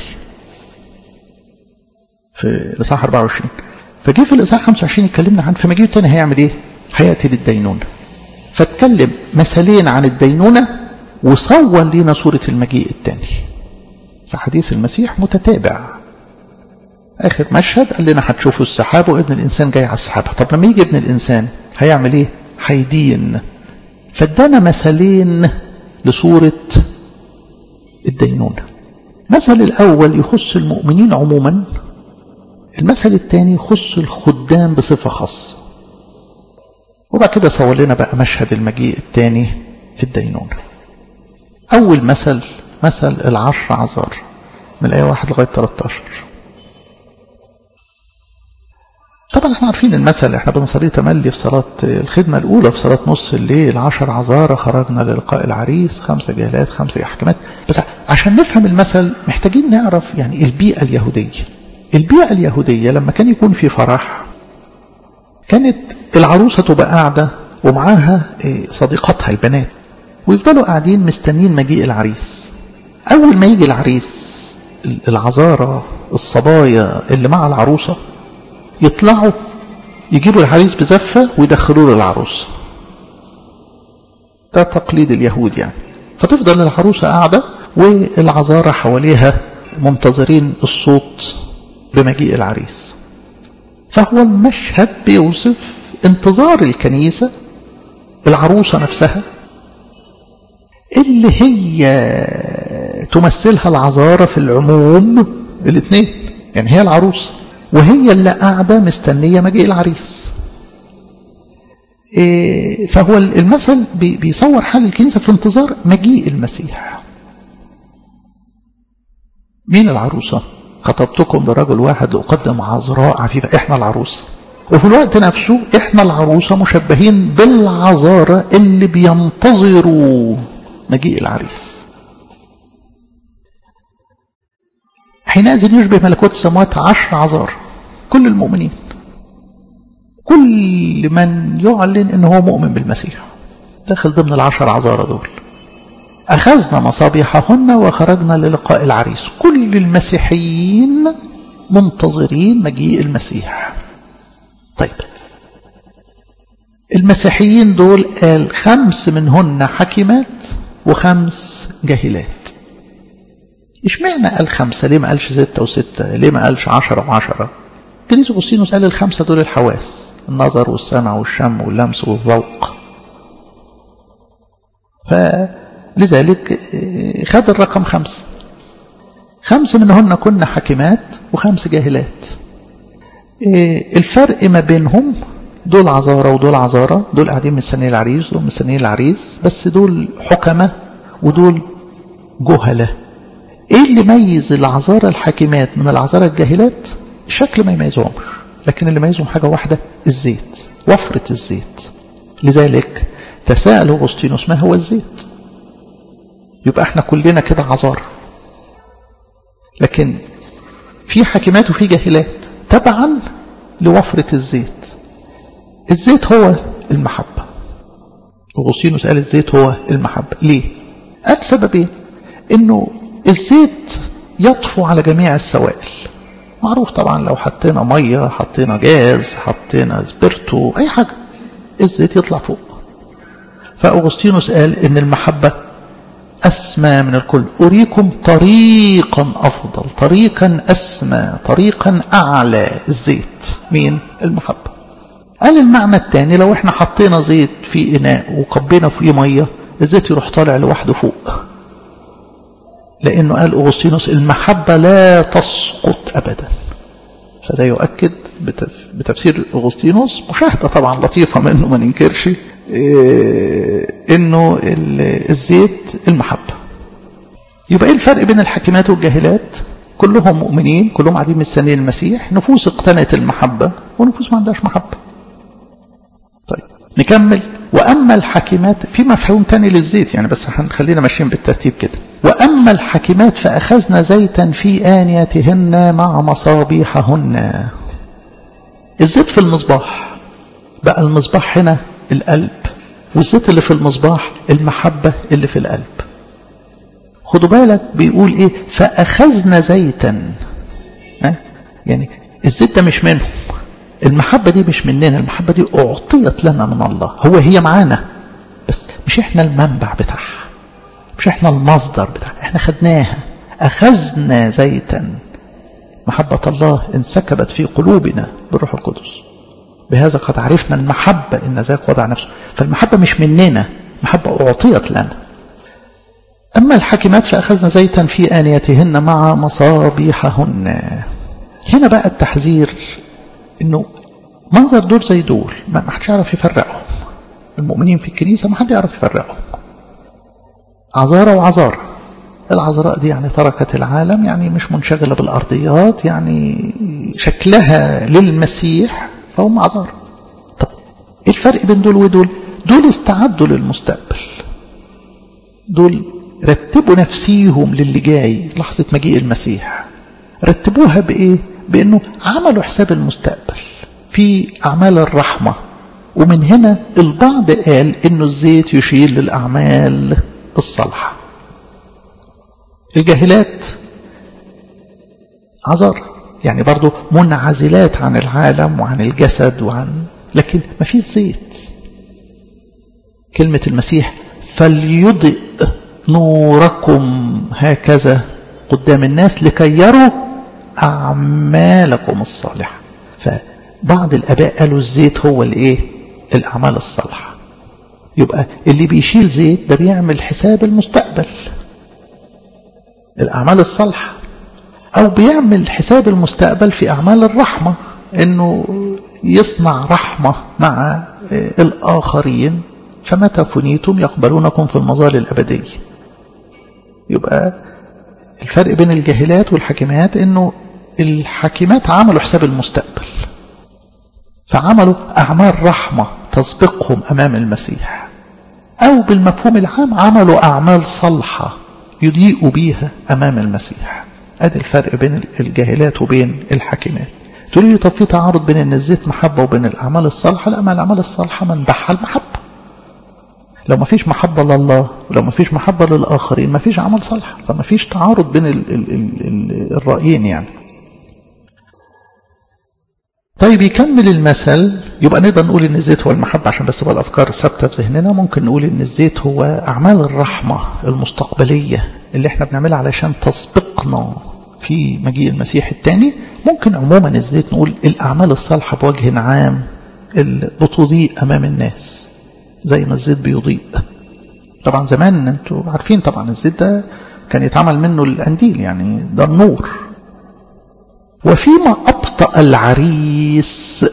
في الإصحاح 24 فجه في الإصحاح 25 يتكلمنا عن في مجيئه الثاني هيعمل إيه؟ هيأتي للدينونة فاتكلم مثلين عن الدينونة وصور لنا صورة المجيء الثاني فحديث المسيح متتابع آخر مشهد قال لنا هتشوفوا السحاب وابن الإنسان جاي على السحاب طب لما يجي ابن الإنسان هيعمل إيه؟ هيدين فادانا مثلين لصورة الدينونة مثل الأول يخص المؤمنين عموما المثل الثاني يخص الخدام بصفة خاصة وبعد كده صور لنا بقى مشهد المجيء الثاني في الدينونة أول مثل مثل العشر عذار من الآية 1 لغاية 13 طبعا احنا عارفين المثل احنا بنصليه تملي في صلاة الخدمة الأولى في صلاة نص الليل عشر عذارى خرجنا للقاء العريس خمسة جهلات خمسة أحكامات بس عشان نفهم المثل محتاجين نعرف يعني البيئة اليهودية البيئة اليهودية لما كان يكون في فرح كانت العروسة تبقى قاعدة ومعاها صديقاتها البنات ويفضلوا قاعدين مستنيين مجيء العريس أول ما يجي العريس العذارى الصبايا اللي مع العروسة يطلعوا يجيبوا العريس بزفة ويدخلوه للعروسة ده تقليد اليهود يعني فتفضل العروسة قاعدة والعذارى حواليها منتظرين الصوت بمجيء العريس فهو المشهد بيوصف انتظار الكنيسة العروسة نفسها اللي هي تمثلها العذارى في العموم الاثنين يعني هي العروسة وهي اللي قاعدة مستنية مجيء العريس فهو المثل بيصور حال الكنيسة في انتظار مجيء المسيح مين العروسة خطبتكم لرجل واحد لأقدم عذراء عفيفة احنا العروسة وفي الوقت نفسه احنا العروسة مشبهين بالعذارى اللي بينتظروا مجيء العريس حينئذ يشبه ملكوت السماوات عشر عذار كل المؤمنين كل من يعلن انه هو مؤمن بالمسيح داخل ضمن العشر عذارى دول أخذنا مصابيحهن وخرجنا للقاء العريس كل المسيحيين منتظرين مجيء المسيح طيب المسيحيين دول قال خمس منهن حكيمات وخمس جاهلات اشمعنى قال خمسة ليه ما قالش ستة وستة ليه ما قالش عشرة وعشرة كنيس أغسطينوس قال الخمسة دول الحواس النظر والسمع والشم واللمس والذوق فلذلك خد الرقم خمسة خمس منهن كنا حكيمات وخمس جاهلات الفرق ما بينهم دول عذارى ودول عذارى دول قاعدين مستنيين العريس ودول مستنيين العريس بس دول حكمة ودول جهلة ايه اللي ميز العذارى الحاكمات من العذارى الجاهلات الشكل ما يميزهمش لكن اللي ميزهم حاجة واحدة الزيت وفرة الزيت لذلك تساءل أغسطينوس ما هو الزيت يبقى احنا كلنا كده عذارى لكن في حاكمات وفي جاهلات تبعا لوفرة الزيت الزيت هو المحبة أغسطينوس قال الزيت هو المحبة ليه؟ قال سببين انه الزيت يطفو على جميع السوائل معروف طبعا لو حطينا ميه حطينا جاز حطينا سبيرتو اي حاجه الزيت يطلع فوق فاغسطينوس قال ان المحبه اسمى من الكل اريكم طريقا افضل طريقا اسمى طريقا اعلى الزيت مين المحبه قال المعنى الثاني لو احنا حطينا زيت في اناء وكبينا فيه ميه الزيت يروح طالع لوحده فوق لانه قال اغسطينوس المحبه لا تسقط ابدا فده يؤكد بتفسير اغسطينوس مشاهده طبعا لطيفه منه ما ننكرش انه الزيت المحبه يبقى ايه الفرق بين الحاكمات والجاهلات كلهم مؤمنين كلهم قاعدين مستنيين المسيح نفوس اقتنت المحبه ونفوس ما عندهاش محبه طيب نكمل واما الحاكمات في مفهوم تاني للزيت يعني بس هنخلينا ماشيين بالترتيب كده واما الحاكمات فاخذنا زيتا في انيتهن مع مصابيحهن الزيت في المصباح بقى المصباح هنا القلب والزيت اللي في المصباح المحبة اللي في القلب خدوا بالك بيقول ايه فأخذنا زيتا ها؟ يعني الزيت ده مش منهم المحبة دي مش مننا المحبة دي أعطيت لنا من الله هو هي معانا بس مش احنا المنبع بتاعها مش احنا المصدر بتاعها احنا خدناها أخذنا زيتا محبة الله انسكبت في قلوبنا بالروح القدس بهذا قد عرفنا المحبة إن ذاك وضع نفسه فالمحبة مش مننا محبة أعطيت لنا أما الحاكمات فأخذنا زيتا في آنيتهن مع مصابيحهن هنا بقى التحذير إنه منظر دول زي دول ما حدش يعرف يفرقهم المؤمنين في الكنيسة ما حد يعرف يفرقهم عذارى وعذارى العذراء دي يعني تركت العالم يعني مش منشغلة بالأرضيات يعني شكلها للمسيح فهم عذارى طب ايه الفرق بين دول ودول دول استعدوا للمستقبل دول رتبوا نفسيهم للي جاي لحظة مجيء المسيح رتبوها بإيه بأنه عملوا حساب المستقبل في أعمال الرحمة ومن هنا البعض قال أنه الزيت يشير للأعمال الصالحة الجاهلات عذار يعني برضو منعزلات عن العالم وعن الجسد وعن لكن ما فيش زيت كلمة المسيح فليضئ نوركم هكذا قدام الناس لكي يروا أعمالكم الصالحة فبعض الآباء قالوا الزيت هو الإيه الأعمال الصالحة يبقى اللي بيشيل زيت ده بيعمل حساب المستقبل الأعمال الصالحة أو بيعمل حساب المستقبل في أعمال الرحمة إنه يصنع رحمة مع الآخرين فمتى فنيتم يقبلونكم في المظال الأبدية يبقى الفرق بين الجاهلات والحاكمات إنه الحاكمات عملوا حساب المستقبل فعملوا أعمال رحمة تسبقهم أمام المسيح أو بالمفهوم العام عملوا أعمال صالحة يضيئوا بيها أمام المسيح ادي الفرق بين الجاهلات وبين الحاكمات تقول لي طب في تعارض بين ان الزيت محبه وبين الاعمال الصالحه لا ما الاعمال الصالحه منبعها المحبه لو ما فيش محبه لله ولو ما فيش محبه للاخرين ما فيش عمل صالح فما فيش تعارض بين ال ال ال ال الرايين يعني طيب يكمل المثل يبقى نقدر نقول ان الزيت هو المحبه عشان بس تبقى الافكار ثابته في ذهننا ممكن نقول ان الزيت هو اعمال الرحمه المستقبليه اللي احنا بنعملها علشان تسبقنا في مجيء المسيح الثاني ممكن عموما الزيت نقول الأعمال الصالحة بوجه عام اللي بتضيء أمام الناس زي ما الزيت بيضيء طبعا زمان انتوا عارفين طبعا الزيت ده كان يتعمل منه القنديل يعني ده النور وفيما أبطأ العريس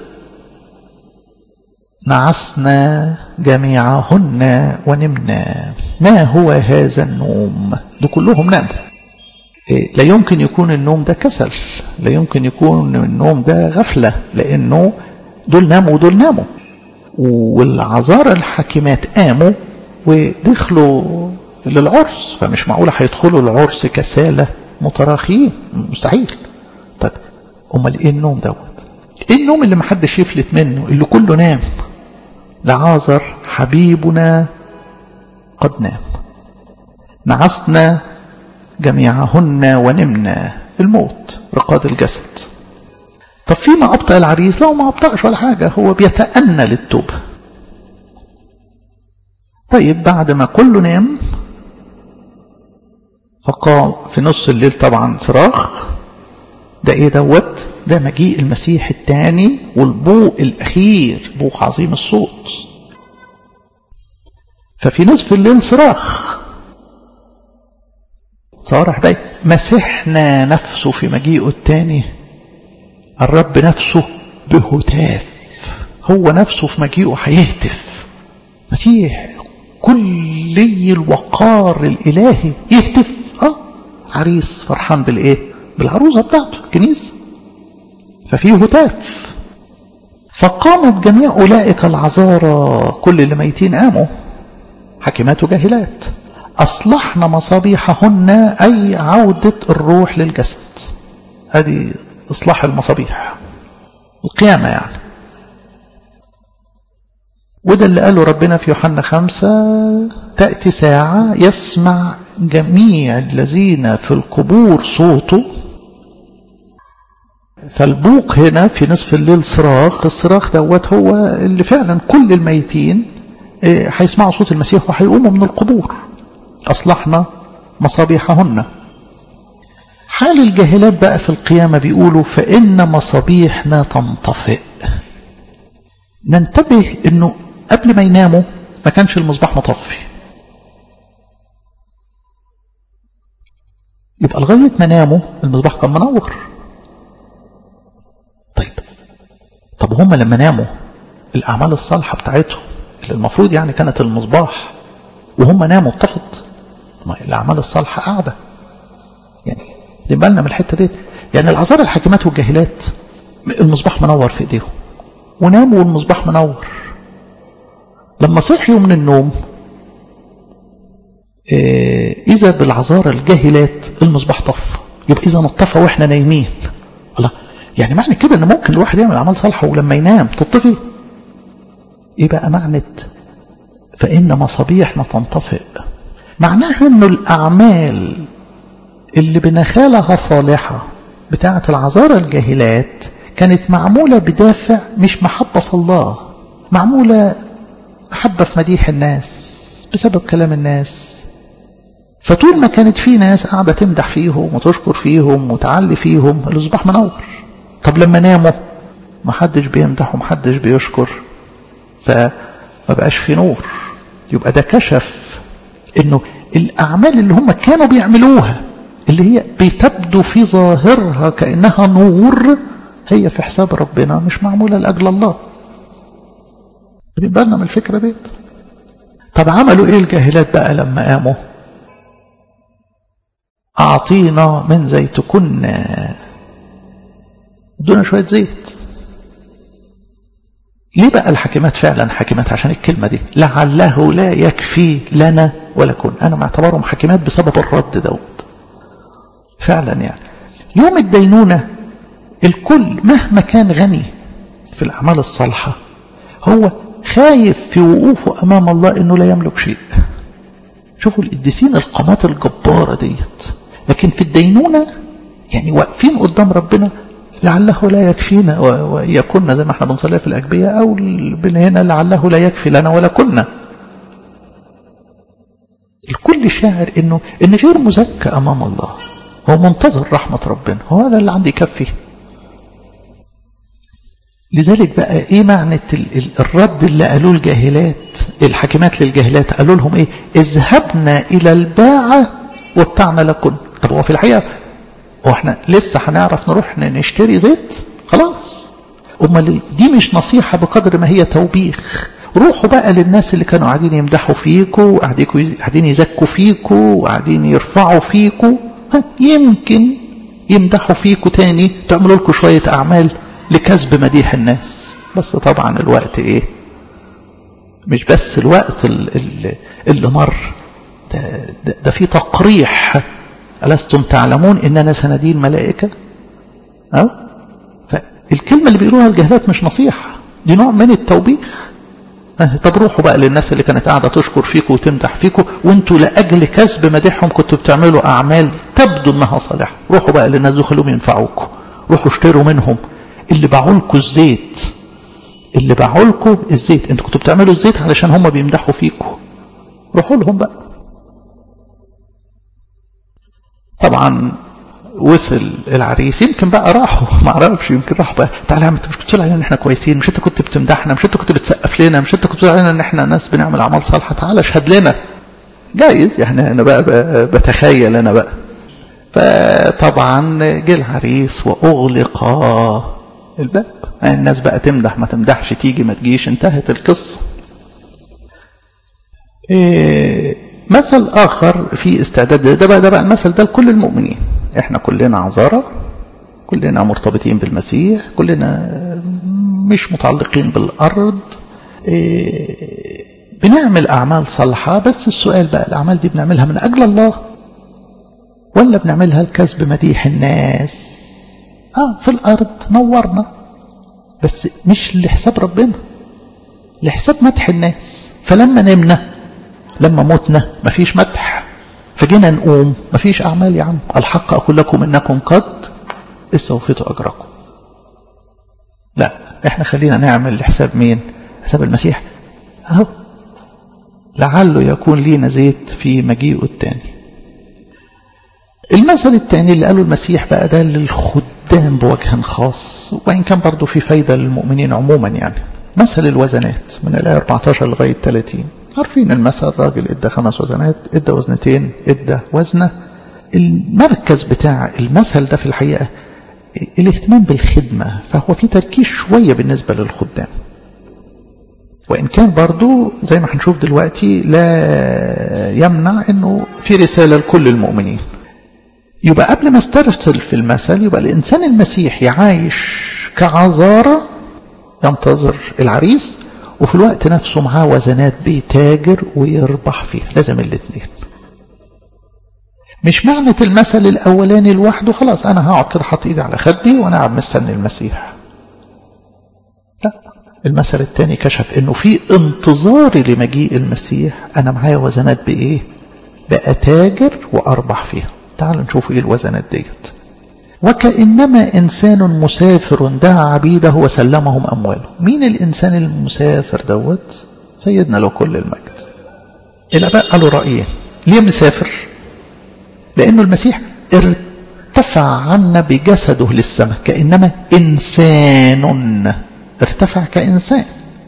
نعسنا جميعهن ونمنا ما هو هذا النوم ده كلهم ناموا لا يمكن يكون النوم ده كسل لا يمكن يكون النوم ده غفلة لأنه دول ناموا ودول ناموا والعذارى الحاكمات قاموا ودخلوا للعرس فمش معقولة هيدخلوا العرس كسالة متراخيين مستحيل طيب امال ايه النوم دوت ايه النوم اللي محدش يفلت منه اللي كله نام لعازر حبيبنا قد نام نعسنا جميعهن ونمنا الموت رقاد الجسد طب فيما أبطأ العريس لا ما أبطأش ولا حاجة هو بيتأنى للتوبة طيب بعد ما كله نام فقام في نص الليل طبعا صراخ ده ايه دوت ده مجيء المسيح الثاني والبوق الاخير بوق عظيم الصوت ففي نصف الليل صراخ صارح بقى مسحنا نفسه في مجيئه الثاني الرب نفسه بهتاف هو نفسه في مجيئه هيهتف مسيح كلي الوقار الالهي يهتف اه عريس فرحان بالايه بالعروسه بتاعته الكنيسه ففيه هتاف فقامت جميع اولئك العذارى كل اللي ميتين قاموا حكيمات وجاهلات اصلحنا مصابيحهن اي عوده الروح للجسد هذه اصلاح المصابيح القيامه يعني وده اللي قاله ربنا في يوحنا خمسة تأتي ساعة يسمع جميع الذين في القبور صوته فالبوق هنا في نصف الليل صراخ الصراخ دوت هو اللي فعلا كل الميتين هيسمعوا صوت المسيح وهيقوموا من القبور أصلحنا مصابيحهن حال الجاهلات بقى في القيامة بيقولوا فإن مصابيحنا تنطفئ ننتبه انه قبل ما يناموا ما كانش المصباح مطفي يبقى لغاية ما ناموا المصباح كان منور طيب طب هم لما ناموا الأعمال الصالحة بتاعتهم اللي المفروض يعني كانت المصباح وهم ناموا اتطفت ما الأعمال الصالحة قاعدة يعني دي بالنا من الحتة ديت يعني العذار الحاكمات والجاهلات المصباح منور في ايديهم وناموا والمصباح منور لما صحيوا من النوم إيه إذا بالعذارى الجاهلات المصباح طف يبقى إذا نطفى وإحنا نايمين الله يعني معنى كده إن ممكن الواحد يعمل أعمال صالحة ولما ينام تطفي إيه بقى معنى فإن مصابيحنا تنطفئ معناها إنه الأعمال اللي بنخالها صالحة بتاعة العذارى الجاهلات كانت معمولة بدافع مش محبة في الله معمولة محبة في مديح الناس بسبب كلام الناس فطول ما كانت في ناس قاعدة تمدح فيهم وتشكر فيهم وتعلي فيهم الأصباح منور طب لما ناموا محدش بيمدح ومحدش بيشكر فما بقاش في نور يبقى ده كشف انه الأعمال اللي هم كانوا بيعملوها اللي هي بتبدو في ظاهرها كأنها نور هي في حساب ربنا مش معمولة لأجل الله بالنا من الفكرة ديت طب عملوا ايه الجاهلات بقى لما قاموا أعطينا من زيتكن ادونا شوية زيت ليه بقى الحكيمات فعلا حكيمات عشان الكلمة دي لعله لا يكفي لنا ولكن أنا معتبرهم حكيمات بسبب الرد دوت فعلا يعني يوم الدينونة الكل مهما كان غني في الأعمال الصالحة هو خايف في وقوفه أمام الله أنه لا يملك شيء شوفوا القديسين القامات الجبارة ديت لكن في الدينونة يعني واقفين قدام ربنا لعله لا يكفينا ويكون زي ما احنا بنصلي في الأجبية أو هنا لعله لا يكفي لنا ولا كنا الكل شاعر انه ان غير مزكى امام الله هو منتظر رحمة ربنا هو هذا اللي عندي يكفي لذلك بقى ايه معنى الرد اللي قالوه الجاهلات الحاكمات للجاهلات قالوا لهم ايه اذهبنا الى الباعة وابتعنا لكم طب هو في الحقيقة هو احنا لسه هنعرف نروح نشتري زيت خلاص امال دي مش نصيحة بقدر ما هي توبيخ روحوا بقى للناس اللي كانوا قاعدين يمدحوا فيكوا وقاعدين يزكوا فيكوا وقاعدين يرفعوا فيكوا يمكن يمدحوا فيكوا تاني تعملوا لكم شوية أعمال لكسب مديح الناس بس طبعا الوقت ايه مش بس الوقت اللي, اللي مر ده, ده, ده في تقريح ألستم تعلمون إننا سندين ملائكة أه؟ فالكلمة اللي بيقولوها الجهلات مش نصيحة دي نوع من التوبيخ اه طب روحوا بقى للناس اللي كانت قاعدة تشكر فيكم وتمدح فيكم وانتوا لأجل كسب مدحهم كنتوا بتعملوا أعمال تبدو انها صالحة روحوا بقى للناس دول خلوهم ينفعوكم روحوا اشتروا منهم اللي باعوا لكم الزيت اللي باعوا لكم الزيت انتوا كنتوا بتعملوا الزيت علشان هم بيمدحوا فيكم روحوا لهم بقى طبعا وصل العريس يمكن بقى راحوا ما اعرفش يمكن راحوا بقى تعالى يا عم انت مش كنت علينا ان احنا كويسين مش انت كنت بتمدحنا مش انت كنت بتسقف لنا مش انت كنت بتقول علينا ان احنا ناس بنعمل اعمال صالحه تعالى اشهد لنا جايز يعني انا بقى, بقى بتخيل انا بقى فطبعا جه العريس واغلق الباب الناس بقى تمدح ما تمدحش تيجي ما تجيش انتهت القصه إيه مثل آخر في استعداد ده بقى ده بقى المثل ده لكل المؤمنين احنا كلنا عذارى كلنا مرتبطين بالمسيح كلنا مش متعلقين بالأرض إيه بنعمل أعمال صالحة بس السؤال بقى الأعمال دي بنعملها من أجل الله ولا بنعملها لكسب مديح الناس آه في الأرض نورنا بس مش لحساب ربنا لحساب مدح الناس فلما نمنا لما متنا مفيش مدح فجينا نقوم مفيش أعمال يا عم الحق أقول لكم إنكم قد استوفيتوا أجركم لا احنا خلينا نعمل لحساب مين حساب المسيح اهو لعله يكون لينا زيت في مجيئه الثاني المثل الثاني اللي قاله المسيح بقى ده للخدام بوجه خاص وإن كان برضه في فايدة للمؤمنين عموما يعني مثل الوزنات من الآية 14 لغاية 30 عارفين المثل راجل ادى خمس وزنات ادى وزنتين ادى وزنة المركز بتاع المثل ده في الحقيقة الاهتمام بالخدمة فهو في تركيز شوية بالنسبة للخدام وإن كان برضو زي ما هنشوف دلوقتي لا يمنع أنه في رسالة لكل المؤمنين يبقى قبل ما استرسل في المثل يبقى الإنسان المسيحي عايش كعذارة ينتظر العريس وفي الوقت نفسه معاه وزنات بيتاجر ويربح فيها لازم الاثنين مش معنى المثل الأولاني لوحده خلاص أنا هقعد كده حاطط إيدي على خدي وأنا قاعد مستني المسيح لا المثل الثاني كشف انه في انتظاري لمجيء المسيح انا معايا وزنات بايه بأتاجر واربح فيها تعالوا نشوف ايه الوزنات ديت وكأنما إنسان مسافر دعا عبيده وسلمهم أمواله مين الإنسان المسافر دوت سيدنا له كل المجد الآباء قالوا رأيين ليه مسافر لأنه المسيح ارتفع عنا بجسده للسماء كأنما إنسان ارتفع كإنسان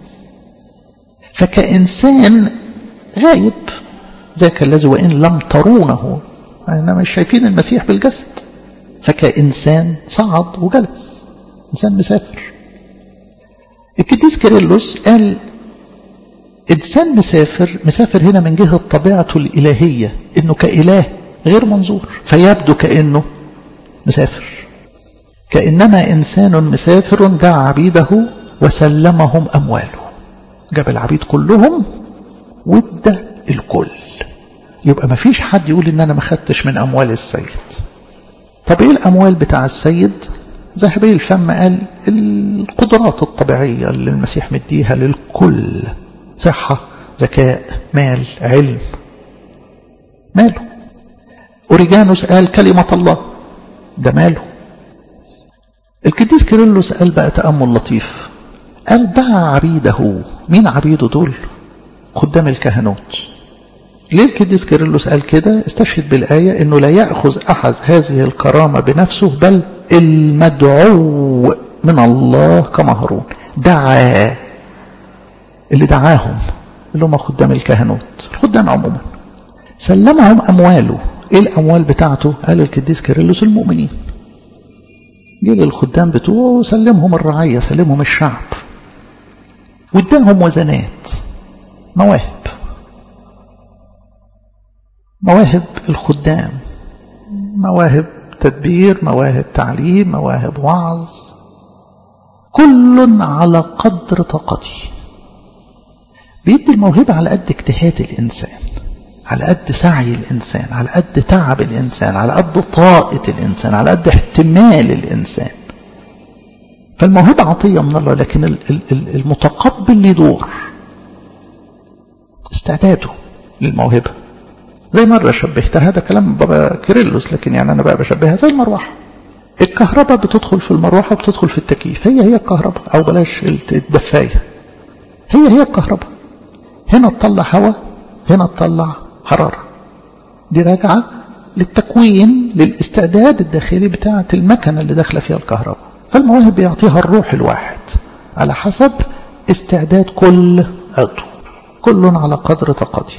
فكإنسان غايب ذاك الذي وإن لم ترونه أنا مش شايفين المسيح بالجسد فكإنسان صعد وجلس إنسان مسافر القديس كيرلس قال إنسان مسافر مسافر هنا من جهة طبيعته الإلهية إنه كإله غير منظور فيبدو كأنه مسافر كأنما إنسان مسافر دعا عبيده وسلمهم أمواله جاب العبيد كلهم وادى الكل يبقى ما فيش حد يقول إن أنا ما خدتش من أموال السيد طب إيه الأموال بتاع السيد ذهبي الفم قال القدرات الطبيعية اللي المسيح مديها للكل صحة ذكاء مال علم ماله أوريجانوس قال كلمة الله ده ماله القديس كيرلس قال بقى تأمل لطيف قال دعا عبيده مين عبيده دول خدام الكهنوت ليه القديس كيرلس قال كده استشهد بالآية انه لا يأخذ أحد هذه الكرامة بنفسه بل المدعو من الله كمهرون دعا اللي دعاهم اللي هم خدام الكهنوت الخدام عموما سلمهم أمواله ايه الأموال بتاعته قال القديس كيرلس المؤمنين جه للخدام بتوعه سلمهم الرعية سلمهم الشعب واداهم وزنات مواهب مواهب الخدام مواهب تدبير مواهب تعليم مواهب وعظ كل على قدر طاقته بيدي الموهبة على قد اجتهاد الإنسان على قد سعي الإنسان على قد تعب الإنسان على قد طاقة الإنسان على قد احتمال الإنسان فالموهبة عطية من الله لكن المتقبل له دور استعداده للموهبة زي مرة شبهتها هذا كلام بابا كيرلس لكن يعني أنا بقى بشبهها زي المروحة الكهرباء بتدخل في المروحة وبتدخل في التكييف هي هي الكهرباء أو بلاش الدفاية هي هي الكهرباء هنا تطلع هواء هنا تطلع حرارة دي راجعة للتكوين للاستعداد الداخلي بتاعة المكنة اللي داخلة فيها الكهرباء فالمواهب بيعطيها الروح الواحد على حسب استعداد كل عضو كل على قدر طاقته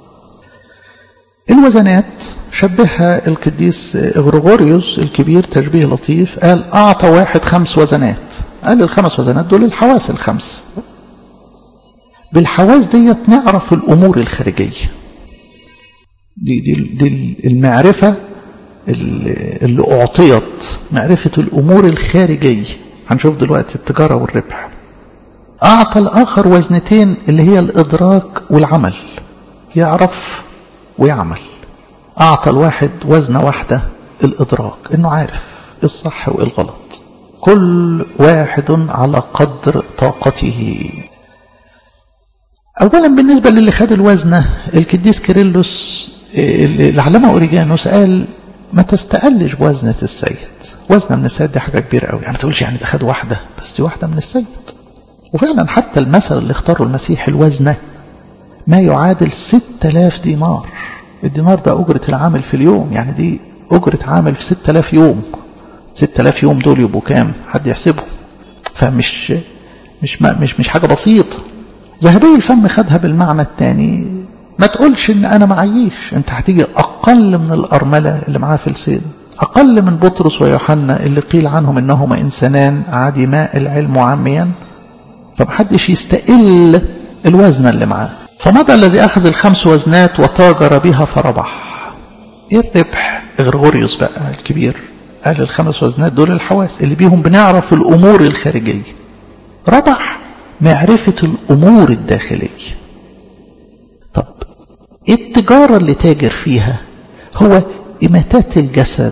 الوزنات شبهها القديس غريغوريوس الكبير تشبيه لطيف قال أعطى واحد خمس وزنات قال الخمس وزنات دول الحواس الخمس بالحواس ديت نعرف الأمور الخارجية دي, دي, دي المعرفة اللي أعطيت معرفة الأمور الخارجية هنشوف دلوقتي التجارة والربح أعطى الآخر وزنتين اللي هي الإدراك والعمل يعرف ويعمل أعطى الواحد وزنة واحدة الإدراك إنه عارف الصح والغلط كل واحد على قدر طاقته أولا بالنسبة للي خد الوزنة الكديس كيرلس العلامة أوريجانوس قال ما تستقلش بوزنة السيد وزنة من السيد دي حاجة كبيرة قوي يعني ما تقولش يعني ده خد واحدة بس دي واحدة من السيد وفعلا حتى المثل اللي اختاره المسيح الوزنة ما يعادل 6000 دينار الدينار ده أجرة العامل في اليوم يعني دي أجرة عامل في 6000 يوم 6000 يوم دول يبقوا كام حد يحسبهم فمش مش مش مش حاجة بسيطة ذهبي الفم خدها بالمعنى الثاني ما تقولش ان انا معيش انت هتيجي اقل من الارملة اللي معاه فلسين اقل من بطرس ويوحنا اللي قيل عنهم انهما انسانان عديماء العلم وعميا فمحدش يستقل الوزن اللي معاه فمضى الذي اخذ الخمس وزنات وتاجر بها فربح ايه الربح غرغوريوس بقى الكبير قال الخمس وزنات دول الحواس اللي بيهم بنعرف الامور الخارجيه ربح معرفه الامور الداخليه طب ايه التجارة اللي تاجر فيها هو إماتات الجسد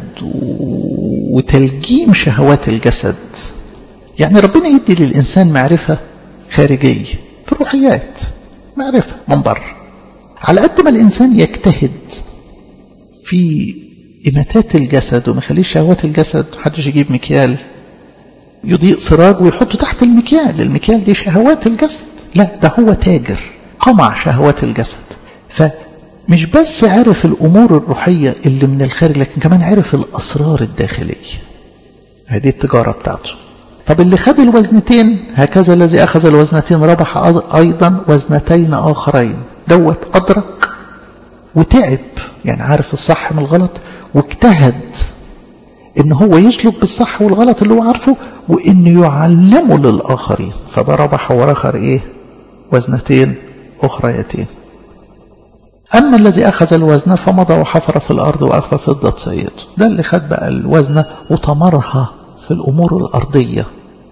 وتلجيم شهوات الجسد يعني ربنا يدي للإنسان معرفة خارجية في الروحيات معرفة من بره على قد ما الإنسان يجتهد في إماتات الجسد وما يخليش شهوات الجسد محدش يجيب مكيال يضيء سراج ويحطه تحت المكيال المكيال دي شهوات الجسد لا ده هو تاجر قمع شهوات الجسد فمش بس عرف الأمور الروحية اللي من الخارج لكن كمان عرف الأسرار الداخلية هذه التجارة بتاعته طب اللي خد الوزنتين هكذا الذي أخذ الوزنتين ربح أيضا وزنتين آخرين دوت أدرك وتعب يعني عارف الصح من الغلط واجتهد ان هو يسلك بالصح والغلط اللي هو عارفه وانه يعلمه للآخرين فده ربح ورخر ايه وزنتين أخريتين أما الذي أخذ الوزن فمضى وحفر في الأرض وأخفى فضة سيده ده اللي خد بقى الوزن وطمرها في الأمور الأرضية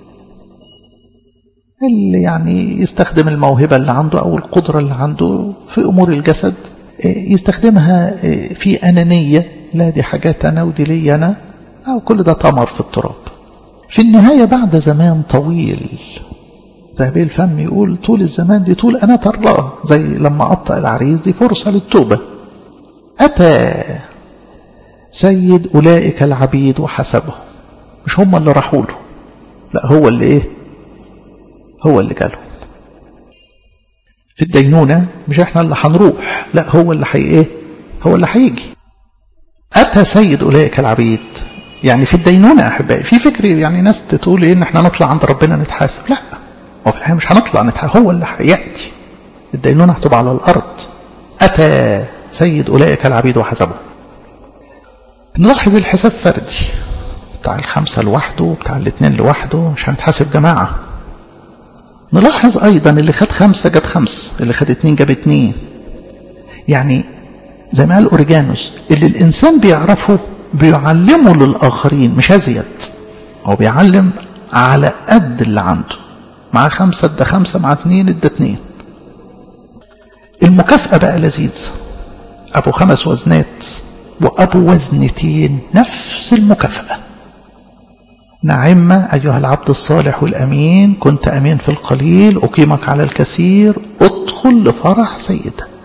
اللي يعني يستخدم الموهبة اللي عنده أو القدرة اللي عنده في أمور الجسد يستخدمها في أنانية لا دي حاجات أنا ودي لي أنا أو كل ده طمر في التراب في النهاية بعد زمان طويل ذهبي الفم يقول طول الزمان دي طول أنا الله زي لما أبطأ العريس دي فرصة للتوبة أتى سيد أولئك العبيد وحسبهم مش هم اللي راحوا له لا هو اللي إيه هو اللي جالهم في الدينونة مش احنا اللي هنروح لا هو اللي حي ايه هو اللي هيجي أتى سيد أولئك العبيد يعني في الدينونة يا أحبائي في فكر يعني ناس تقول إيه إن احنا نطلع عند ربنا نتحاسب لا وفي الحقيقة مش هنطلع نتحاسب هو اللي هيأتي الدينونة هتبقى على الأرض أتى سيد أولئك العبيد وحسبه نلاحظ الحساب فردي بتاع الخمسة لوحده بتاع الاثنين لوحده مش هنتحاسب جماعة نلاحظ أيضا اللي خد خمسة جاب خمس اللي خد اتنين جاب اتنين يعني زي ما قال أوريجانوس اللي الإنسان بيعرفه بيعلمه للآخرين مش أزيد هو بيعلم على قد اللي عنده مع خمسة ادى خمسة مع اتنين ادى اتنين المكافأة بقى لذيذ أبو خمس وزنات وأبو وزنتين نفس المكافأة نعم أيها العبد الصالح والأمين كنت أمين في القليل أقيمك على الكثير ادخل لفرح سيدك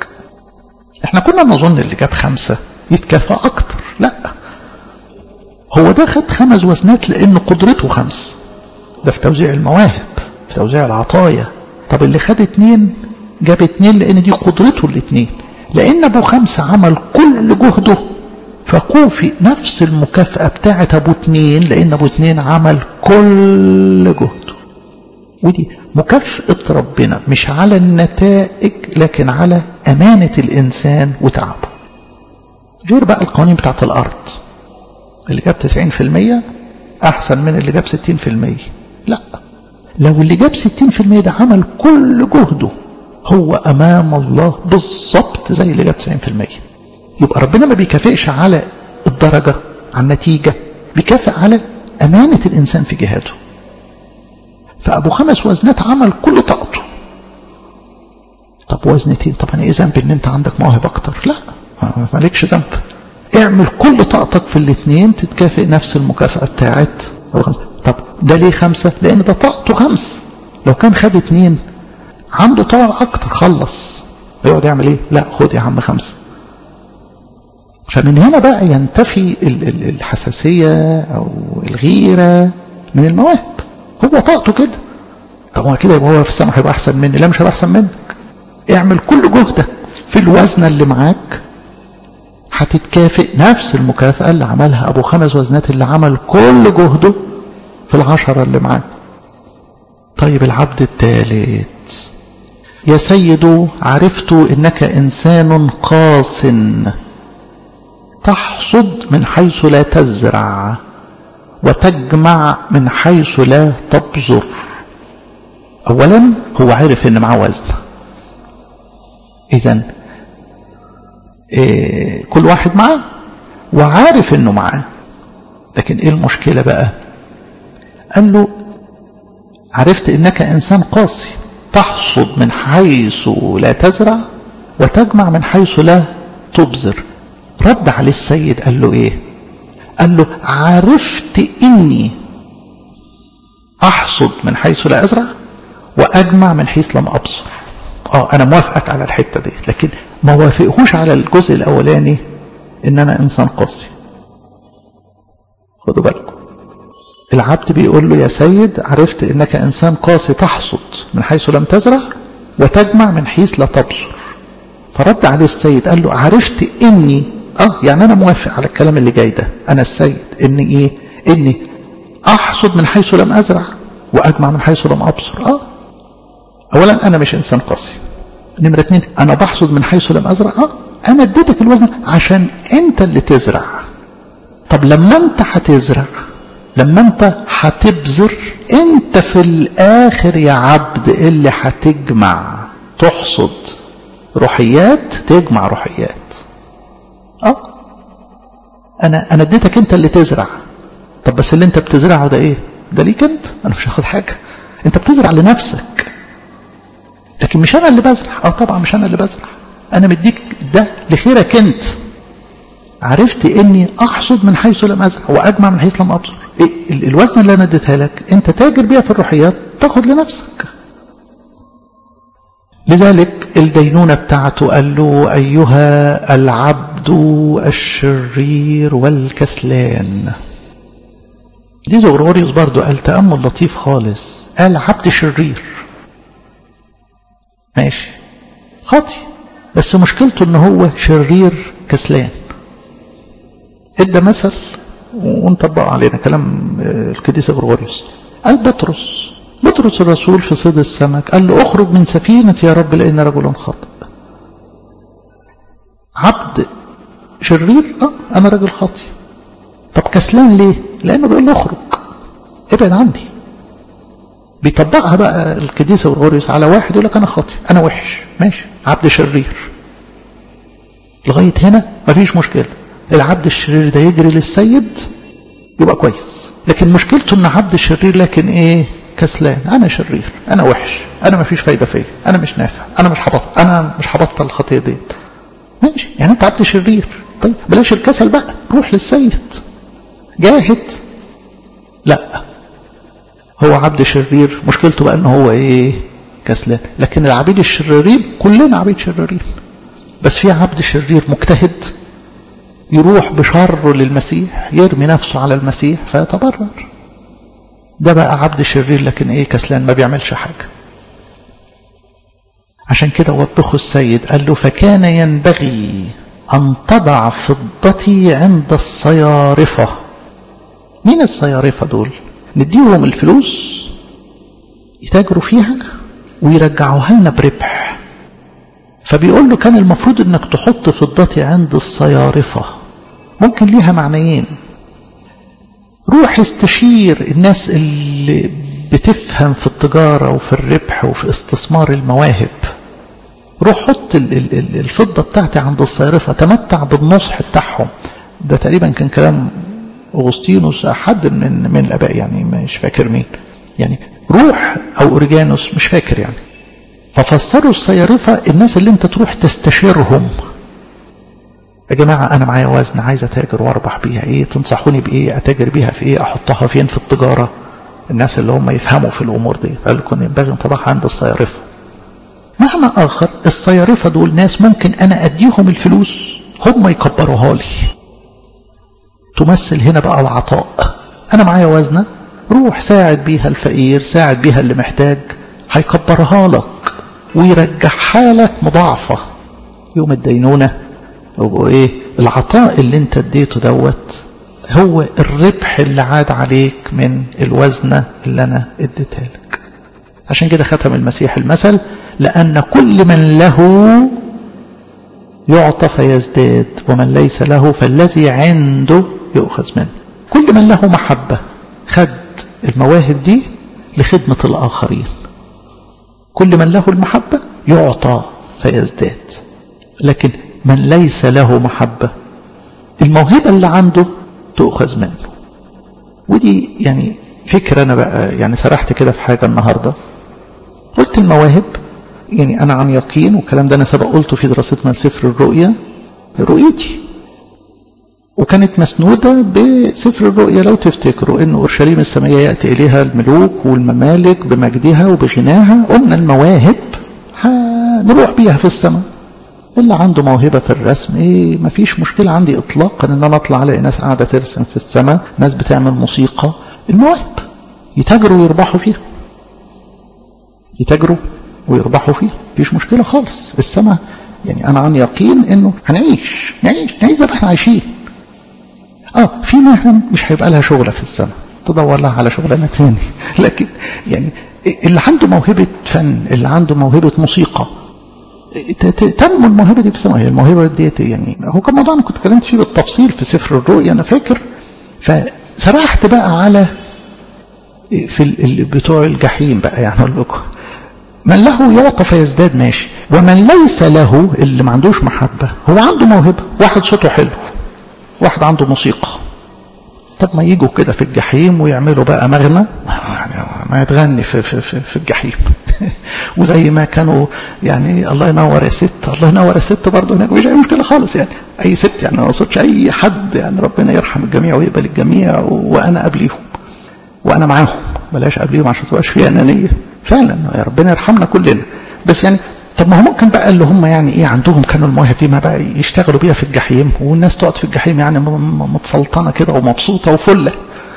احنا كنا نظن اللي جاب خمسة يتكافئ اكتر لا هو ده خد خمس وزنات لان قدرته خمس ده في توزيع المواهب في توزيع العطايا طب اللي خد اتنين جاب اتنين لان دي قدرته الاتنين لان ابو خمسة عمل كل جهده فكوفي نفس المكافأة بتاعة ابو اتنين لان ابو اتنين عمل كل جهده ودي مكافأة ربنا مش على النتائج لكن على أمانة الإنسان وتعبه غير بقى القوانين بتاعت الأرض اللي جاب 90% أحسن من اللي جاب 60% لا لو اللي جاب 60% ده عمل كل جهده هو أمام الله بالظبط زي اللي جاب 90% يبقى ربنا ما بيكافئش على الدرجة على النتيجة بيكافئ على أمانة الإنسان في جهاده فأبو خمس وزنات عمل كل طاقته طب وزنتين طب أنا إيه ذنبي إن أنت عندك مواهب أكتر لا مالكش ذنب اعمل كل طاقتك في الاثنين تتكافئ نفس المكافأة بتاعت أبو خمسة طب ده ليه خمسة لأن ده طاقته خمس لو كان خد اتنين عنده طاقة أكتر خلص يقعد يعمل إيه لا خد يا عم خمسة فمن هنا بقى ينتفي الحساسية أو الغيرة من المواهب هو طاقته كده طب هو كده يبقى هو في السماء هيبقى احسن مني لا مش هيبقى احسن منك اعمل كل جهدك في الوزنه اللي معاك هتتكافئ نفس المكافأة اللي عملها أبو خمس وزنات اللي عمل كل جهده في العشرة اللي معاه طيب العبد الثالث يا سيد عرفت إنك إنسان قاس تحصد من حيث لا تزرع وتجمع من حيث لا تبذر اولا هو عارف ان معاه وزن اذا إيه كل واحد معاه وعارف انه معاه لكن ايه المشكله بقى قال له عرفت انك انسان قاسي تحصد من حيث لا تزرع وتجمع من حيث لا تبذر رد عليه السيد قال له ايه قال له عرفت اني احصد من حيث لا ازرع واجمع من حيث لم ابصر اه انا موافقك على الحته دي لكن ما وافقهوش على الجزء الاولاني ان انا انسان قاسي خدوا بالكم العبد بيقول له يا سيد عرفت انك انسان قاسي تحصد من حيث لم تزرع وتجمع من حيث لا تبصر فرد عليه السيد قال له عرفت اني اه يعني انا موافق على الكلام اللي جاي ده انا السيد ان ايه اني احصد من حيث لم ازرع واجمع من حيث لم ابصر اه اولا انا مش انسان قاسي نمرة اتنين انا بحصد من حيث لم ازرع اه انا اديتك الوزن عشان انت اللي تزرع طب لما انت هتزرع لما انت هتبذر انت في الاخر يا عبد اللي هتجمع تحصد روحيات تجمع روحيات اه انا انا اديتك انت اللي تزرع طب بس اللي انت بتزرعه ده ايه ده ليك انت انا مش هاخد حاجه انت بتزرع لنفسك لكن مش انا اللي بزرع اه طبعا مش انا اللي بزرع انا مديك ده لخيرك انت عرفت اني احصد من حيث لم ازرع واجمع من حيث لم ابصر إيه الوزن اللي انا اديتها لك انت تاجر بيها في الروحيات تاخد لنفسك لذلك الدينونة بتاعته قال له أيها العبد الشرير والكسلان دي زغروريوس برضو قال تأمل لطيف خالص قال عبد شرير ماشي خاطي بس مشكلته ان هو شرير كسلان ادى مثل ونطبقه علينا كلام القديس غرغوريوس قال بطرس بطرس الرسول في صيد السمك قال له اخرج من سفينة يا رب لأن رجل خاطئ عبد شرير اه انا راجل خاطئ طب كسلان ليه لانه بيقول له اخرج ابعد عني بيطبقها بقى القديس غرغوريوس على واحد يقول لك انا خاطئ انا وحش ماشي عبد شرير لغايه هنا مفيش مشكله العبد الشرير ده يجري للسيد يبقى كويس لكن مشكلته ان عبد شرير لكن ايه كسلان انا شرير انا وحش انا ما فيش فايده فيا انا مش نافع انا مش هبطل انا مش هبطل الخطيه ديت ماشي يعني انت عبد شرير طيب بلاش الكسل بقى روح للسيد جاهد لا هو عبد شرير مشكلته بقى ان هو ايه كسلان لكن العبيد الشريرين كلنا عبيد شريرين بس في عبد شرير مجتهد يروح بشره للمسيح يرمي نفسه على المسيح فيتبرر ده بقى عبد شرير لكن ايه كسلان ما بيعملش حاجة عشان كده وبخه السيد قال له فكان ينبغي أن تضع فضتي عند الصيارفة مين الصيارفة دول نديهم الفلوس يتاجروا فيها ويرجعوها لنا بربح فبيقول له كان المفروض انك تحط فضتي عند الصيارفة ممكن ليها معنيين روح استشير الناس اللي بتفهم في التجارة وفي الربح وفي استثمار المواهب روح حط الفضة بتاعتي عند الصيرفة تمتع بالنصح بتاعهم ده تقريبا كان كلام أغسطينوس حد من من الآباء يعني مش فاكر مين يعني روح أو أوريجانوس مش فاكر يعني ففسروا الصيارفة الناس اللي انت تروح تستشيرهم يا جماعة أنا معايا وزن عايز أتاجر وأربح بيها إيه تنصحوني بإيه أتاجر بيها في إيه أحطها فين في التجارة الناس اللي هم يفهموا في الأمور دي قال لكم ينبغي أن تضعها عند الصيارفة معنى آخر الصيارفة دول ناس ممكن أنا أديهم الفلوس هم يكبروها لي تمثل هنا بقى العطاء أنا معايا وزنة روح ساعد بيها الفقير ساعد بيها اللي محتاج هيكبرها لك ويرجعها لك مضاعفة يوم الدينونة وايه العطاء اللي انت اديته دوت هو الربح اللي عاد عليك من الوزنة اللي انا اديتها لك عشان كده ختم المسيح المثل لأن كل من له يعطى فيزداد ومن ليس له فالذي عنده يؤخذ منه كل من له محبة خد المواهب دي لخدمة الآخرين كل من له المحبة يعطى فيزداد لكن من ليس له محبة الموهبة اللي عنده تؤخذ منه ودي يعني فكرة أنا بقى يعني سرحت كده في حاجة النهاردة قلت المواهب يعني أنا عن يقين والكلام ده أنا سبق قلته في دراستنا لسفر الرؤيا رؤيتي وكانت مسنودة بسفر الرؤيا لو تفتكروا أن أورشليم السمائية يأتي إليها الملوك والممالك بمجدها وبغناها قلنا المواهب نروح بيها في السماء اللي عنده موهبة في الرسم ايه مفيش مشكلة عندي اطلاقا ان انا اطلع الاقي ناس قاعدة ترسم في السماء ناس بتعمل موسيقى المواهب يتاجروا ويربحوا فيها يتاجروا ويربحوا فيها مفيش مشكلة خالص السماء يعني انا عن يقين انه هنعيش نعيش نعيش زي ما احنا عايشين اه في مهن مش هيبقى لها شغلة في السماء تدور لها على شغلانة تاني لكن يعني اللي عنده موهبة فن اللي عنده موهبة موسيقى تنمو الموهبة دي في السماء الموهبة ديت يعني هو كان موضوع انا كنت اتكلمت فيه بالتفصيل في سفر الرؤيا انا فاكر فسرحت بقى على في بتوع الجحيم بقى يعني اقول لكم من له يعطى فيزداد ماشي ومن ليس له اللي ما عندوش محبة هو عنده موهبة واحد صوته حلو واحد عنده موسيقى طب ما يجوا كده في الجحيم ويعملوا بقى مغنى ما يتغني في, في, في, في الجحيم وزي ما كانوا يعني الله ينور يا ست الله ينور يا ست برضه هناك مش اي مشكله خالص يعني اي ست يعني ما اقصدش اي حد يعني ربنا يرحم الجميع ويقبل الجميع وانا قبليهم وانا معاهم بلاش قبليهم عشان ما تبقاش في انانيه فعلا يا ربنا يرحمنا كلنا بس يعني طب ما هو ممكن بقى اللي هم يعني ايه عندهم كانوا المواهب دي ما بقى يشتغلوا بيها في الجحيم والناس تقعد في الجحيم يعني متسلطنه كده ومبسوطه وفله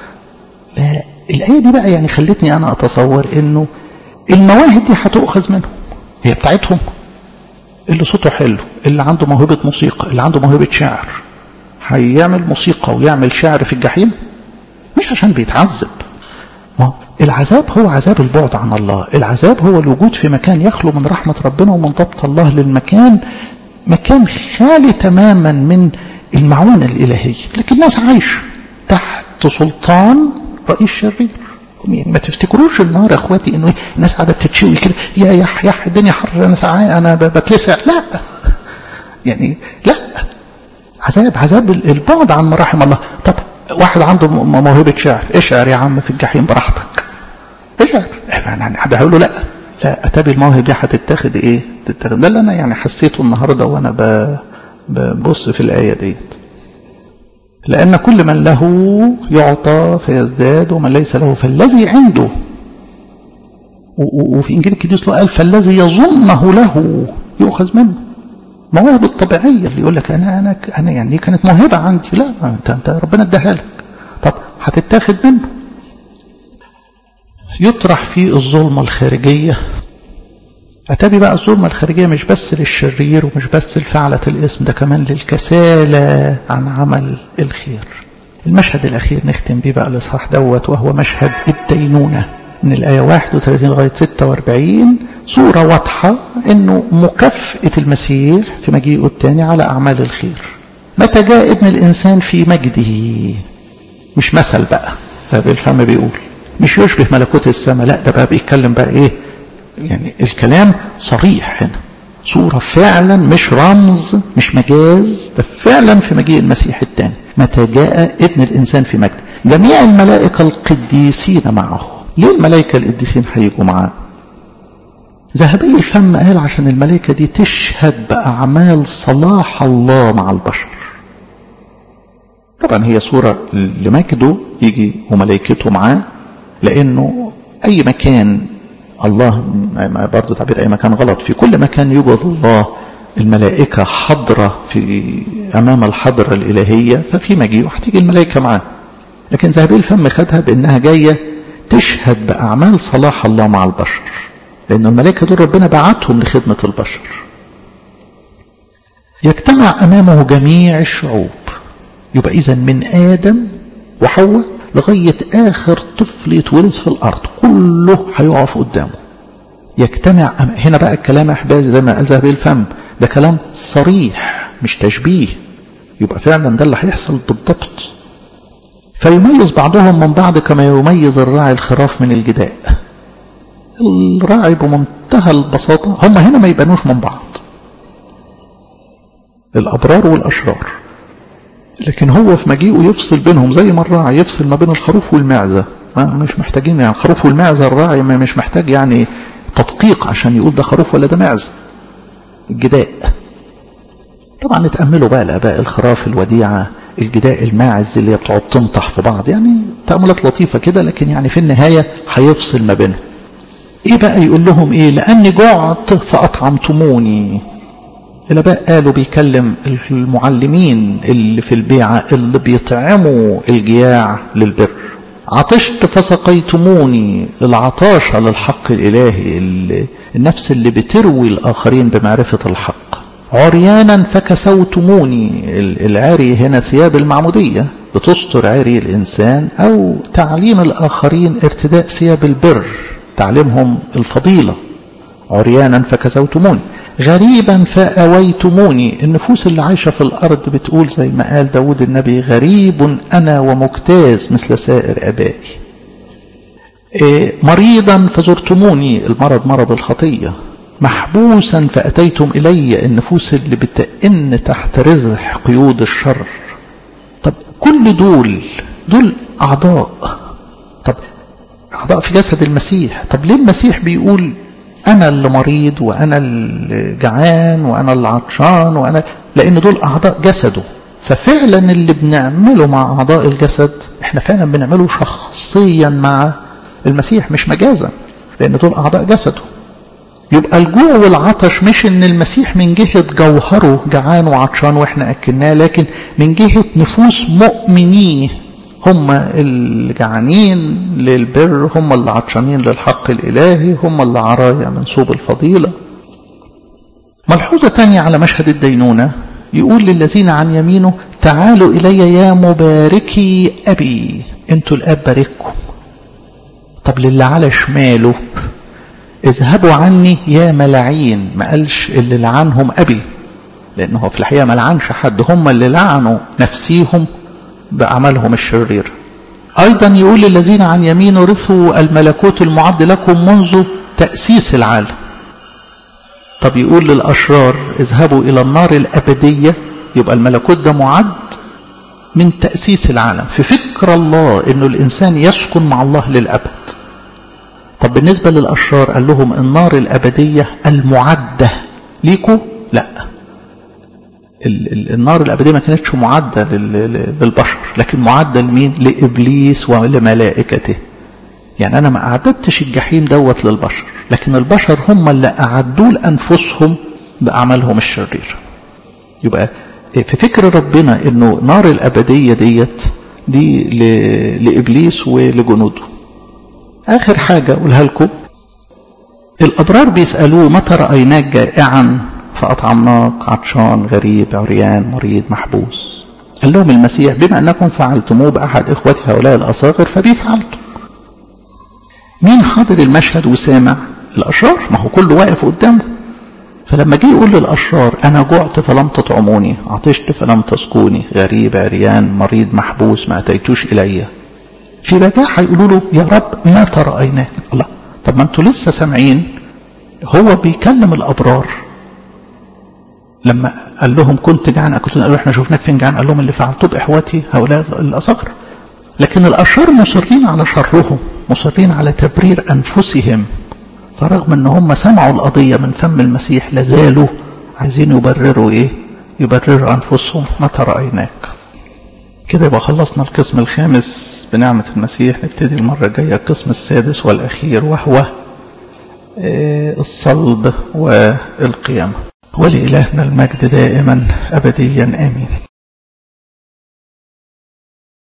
لا الايه دي بقى يعني خلتني انا اتصور انه المواهب دي هتؤخذ منهم هي بتاعتهم اللي صوته حلو اللي عنده موهبة موسيقى اللي عنده موهبة شعر هيعمل موسيقى ويعمل شعر في الجحيم مش عشان بيتعذب ما العذاب هو عذاب البعد عن الله العذاب هو الوجود في مكان يخلو من رحمة ربنا ومن ضبط الله للمكان مكان خالي تماما من المعونة الإلهية لكن الناس عايش تحت سلطان رئيس شرير ما تفتكروش النار يا اخواتي انه الناس قاعده بتتشوي كده يا يح يح الدنيا حر انا سعان انا بتلسع لا يعني لا عذاب عذاب البعد عن مراحم الله طب واحد عنده موهبه شعر اشعر يا عم في الجحيم براحتك اشعر يعني حد هيقول له لا لا اتابي المواهب دي هتتاخد ايه تتاخد ده اللي انا يعني حسيته النهارده وانا ببص في الايه ديت لأن كل من له يعطى فيزداد ومن ليس له فالذي عنده وفي إنجيل القديس قال فالذي يظنه له يؤخذ منه مواهب الطبيعية اللي يقول لك أنا أنا أنا يعني دي كانت موهبة عندي لا أنت أنت ربنا اداها لك طب هتتاخد منه يطرح فيه الظلمة الخارجية أتابي بقى الظلمة الخارجية مش بس للشرير ومش بس لفعلة الاسم ده كمان للكسالى عن عمل الخير المشهد الأخير نختم بيه بقى الإصحاح دوت وهو مشهد الدينونة من الآية 31 لغاية 46 صورة واضحة أنه مكافأة المسيح في مجيئه الثاني على أعمال الخير متى جاء ابن الإنسان في مجده مش مثل بقى زي الفم بيقول مش يشبه ملكوت السماء لا ده بقى بيتكلم بقى ايه يعني الكلام صريح هنا صورة فعلا مش رمز مش مجاز ده فعلا في مجيء المسيح الثاني متى جاء ابن الإنسان في مجد جميع الملائكة القديسين معه ليه الملائكة القديسين هيجوا معاه ذهبي الفم قال عشان الملائكة دي تشهد بأعمال صلاح الله مع البشر طبعا هي صورة لمجده يجي وملائكته معاه لأنه أي مكان الله برضه تعبير أي مكان غلط في كل مكان يوجد الله الملائكة حضرة في أمام الحضرة الإلهية ففي مجيء هتيجي الملائكة معاه لكن ذهبي الفم خدها بأنها جاية تشهد بأعمال صلاح الله مع البشر لأن الملائكة دول ربنا بعتهم لخدمة البشر يجتمع أمامه جميع الشعوب يبقى إذا من آدم وحواء لغاية آخر طفل يتولد في الأرض كله هيقف قدامه يجتمع هنا بقى الكلام أحبابي زي ما قال ذهبي الفم ده كلام صريح مش تشبيه يبقى فعلا ده اللي هيحصل بالضبط فيميز بعضهم من بعض كما يميز الراعي الخراف من الجداء الراعي بمنتهى البساطة هم هنا ما يبانوش من بعض الأبرار والأشرار لكن هو في مجيئه يفصل بينهم زي ما الراعي يفصل ما بين الخروف والمعزة ما مش محتاجين يعني الخروف والمعزة الراعي ما مش محتاج يعني تدقيق عشان يقول ده خروف ولا ده معزة الجداء طبعا اتأملوا بقى الآباء الخراف الوديعة الجداء الماعز اللي هي بتقعد تنطح في بعض يعني تأملات لطيفة كده لكن يعني في النهاية هيفصل ما بينهم ايه بقى يقول لهم ايه لاني جعت فاطعمتموني الاباء قالوا بيكلم المعلمين اللي في البيعة اللي بيطعموا الجياع للبر عطشت فسقيتموني العطاشة للحق الإلهي اللي النفس اللي بتروي الآخرين بمعرفة الحق عريانا فكسوتموني العاري هنا ثياب المعمودية بتستر عري الإنسان أو تعليم الآخرين ارتداء ثياب البر تعليمهم الفضيلة عريانا فكسوتموني غريبا فأويتموني النفوس اللي عايشة في الأرض بتقول زي ما قال داود النبي غريب أنا ومجتاز مثل سائر أبائي إيه مريضا فزرتموني المرض مرض الخطية محبوسا فأتيتم إلي النفوس اللي بتئن تحت رزح قيود الشر طب كل دول دول أعضاء طب أعضاء في جسد المسيح طب ليه المسيح بيقول أنا اللي مريض وأنا اللي جعان وأنا اللي عطشان وأنا لأن دول أعضاء جسده ففعلا اللي بنعمله مع أعضاء الجسد احنا فعلا بنعمله شخصيا مع المسيح مش مجازا لأن دول أعضاء جسده يبقى الجوع والعطش مش ان المسيح من جهة جوهره جعان وعطشان واحنا اكلناه لكن من جهة نفوس مؤمنيه هم اللي جعانين للبر هم اللي عطشانين للحق الالهي هم اللي عرايا منسوب الفضيلة ملحوظة تانية على مشهد الدينونة يقول للذين عن يمينه تعالوا إلي يا مباركي أبي انتوا الأب بارككم طب للي على شماله اذهبوا عني يا ملاعين ما قالش اللي لعنهم أبي لأنه في الحقيقة ما لعنش حد هم اللي لعنوا نفسيهم بأعمالهم الشريرة أيضا يقول للذين عن يمينه رثوا الملكوت المعد لكم منذ تأسيس العالم طب يقول للأشرار اذهبوا إلى النار الأبدية يبقى الملكوت ده معد من تأسيس العالم في فكر الله أنه الإنسان يسكن مع الله للأبد طب بالنسبة للأشرار قال لهم النار الأبدية المعدة ليكوا لا النار الأبدية ما كانتش معدة للبشر لكن معدة لمين لإبليس ولملائكته يعني أنا ما أعددتش الجحيم دوت للبشر لكن البشر هم اللي أعدوا لأنفسهم بأعمالهم الشريرة يبقى في فكر ربنا انه نار الابديه ديت دي لابليس ولجنوده اخر حاجه اقولها لكم الابرار بيسالوه متى رايناك جائعا فاطعمناك عطشان غريب عريان مريض محبوس قال لهم المسيح بما انكم فعلتموه باحد اخوتي هؤلاء الاصاغر فبي فعلتم مين حاضر المشهد وسامع الاشرار ما هو كله واقف قدامه فلما جه يقول للأشرار أنا جعت فلم تطعموني عطشت فلم تسقوني غريب عريان مريض محبوس ما أتيتوش إلي في بجاحة يقولوا له يا رب ما رأيناك الله طب ما انتوا لسه سامعين هو بيكلم الأبرار لما قال لهم كنت جعان كنت قالوا احنا شفناك فين جعان قال لهم اللي فعلته بإخواتي هؤلاء الأصغر لكن الأشرار مصرين على شرهم مصرين على تبرير أنفسهم فرغم ان هم سمعوا القضية من فم المسيح لازالوا عايزين يبرروا ايه يبرروا انفسهم متى رأيناك كده يبقى خلصنا القسم الخامس بنعمة المسيح نبتدي المرة الجاية القسم السادس والأخير وهو الصلب والقيامة ولإلهنا المجد دائما أبديا آمين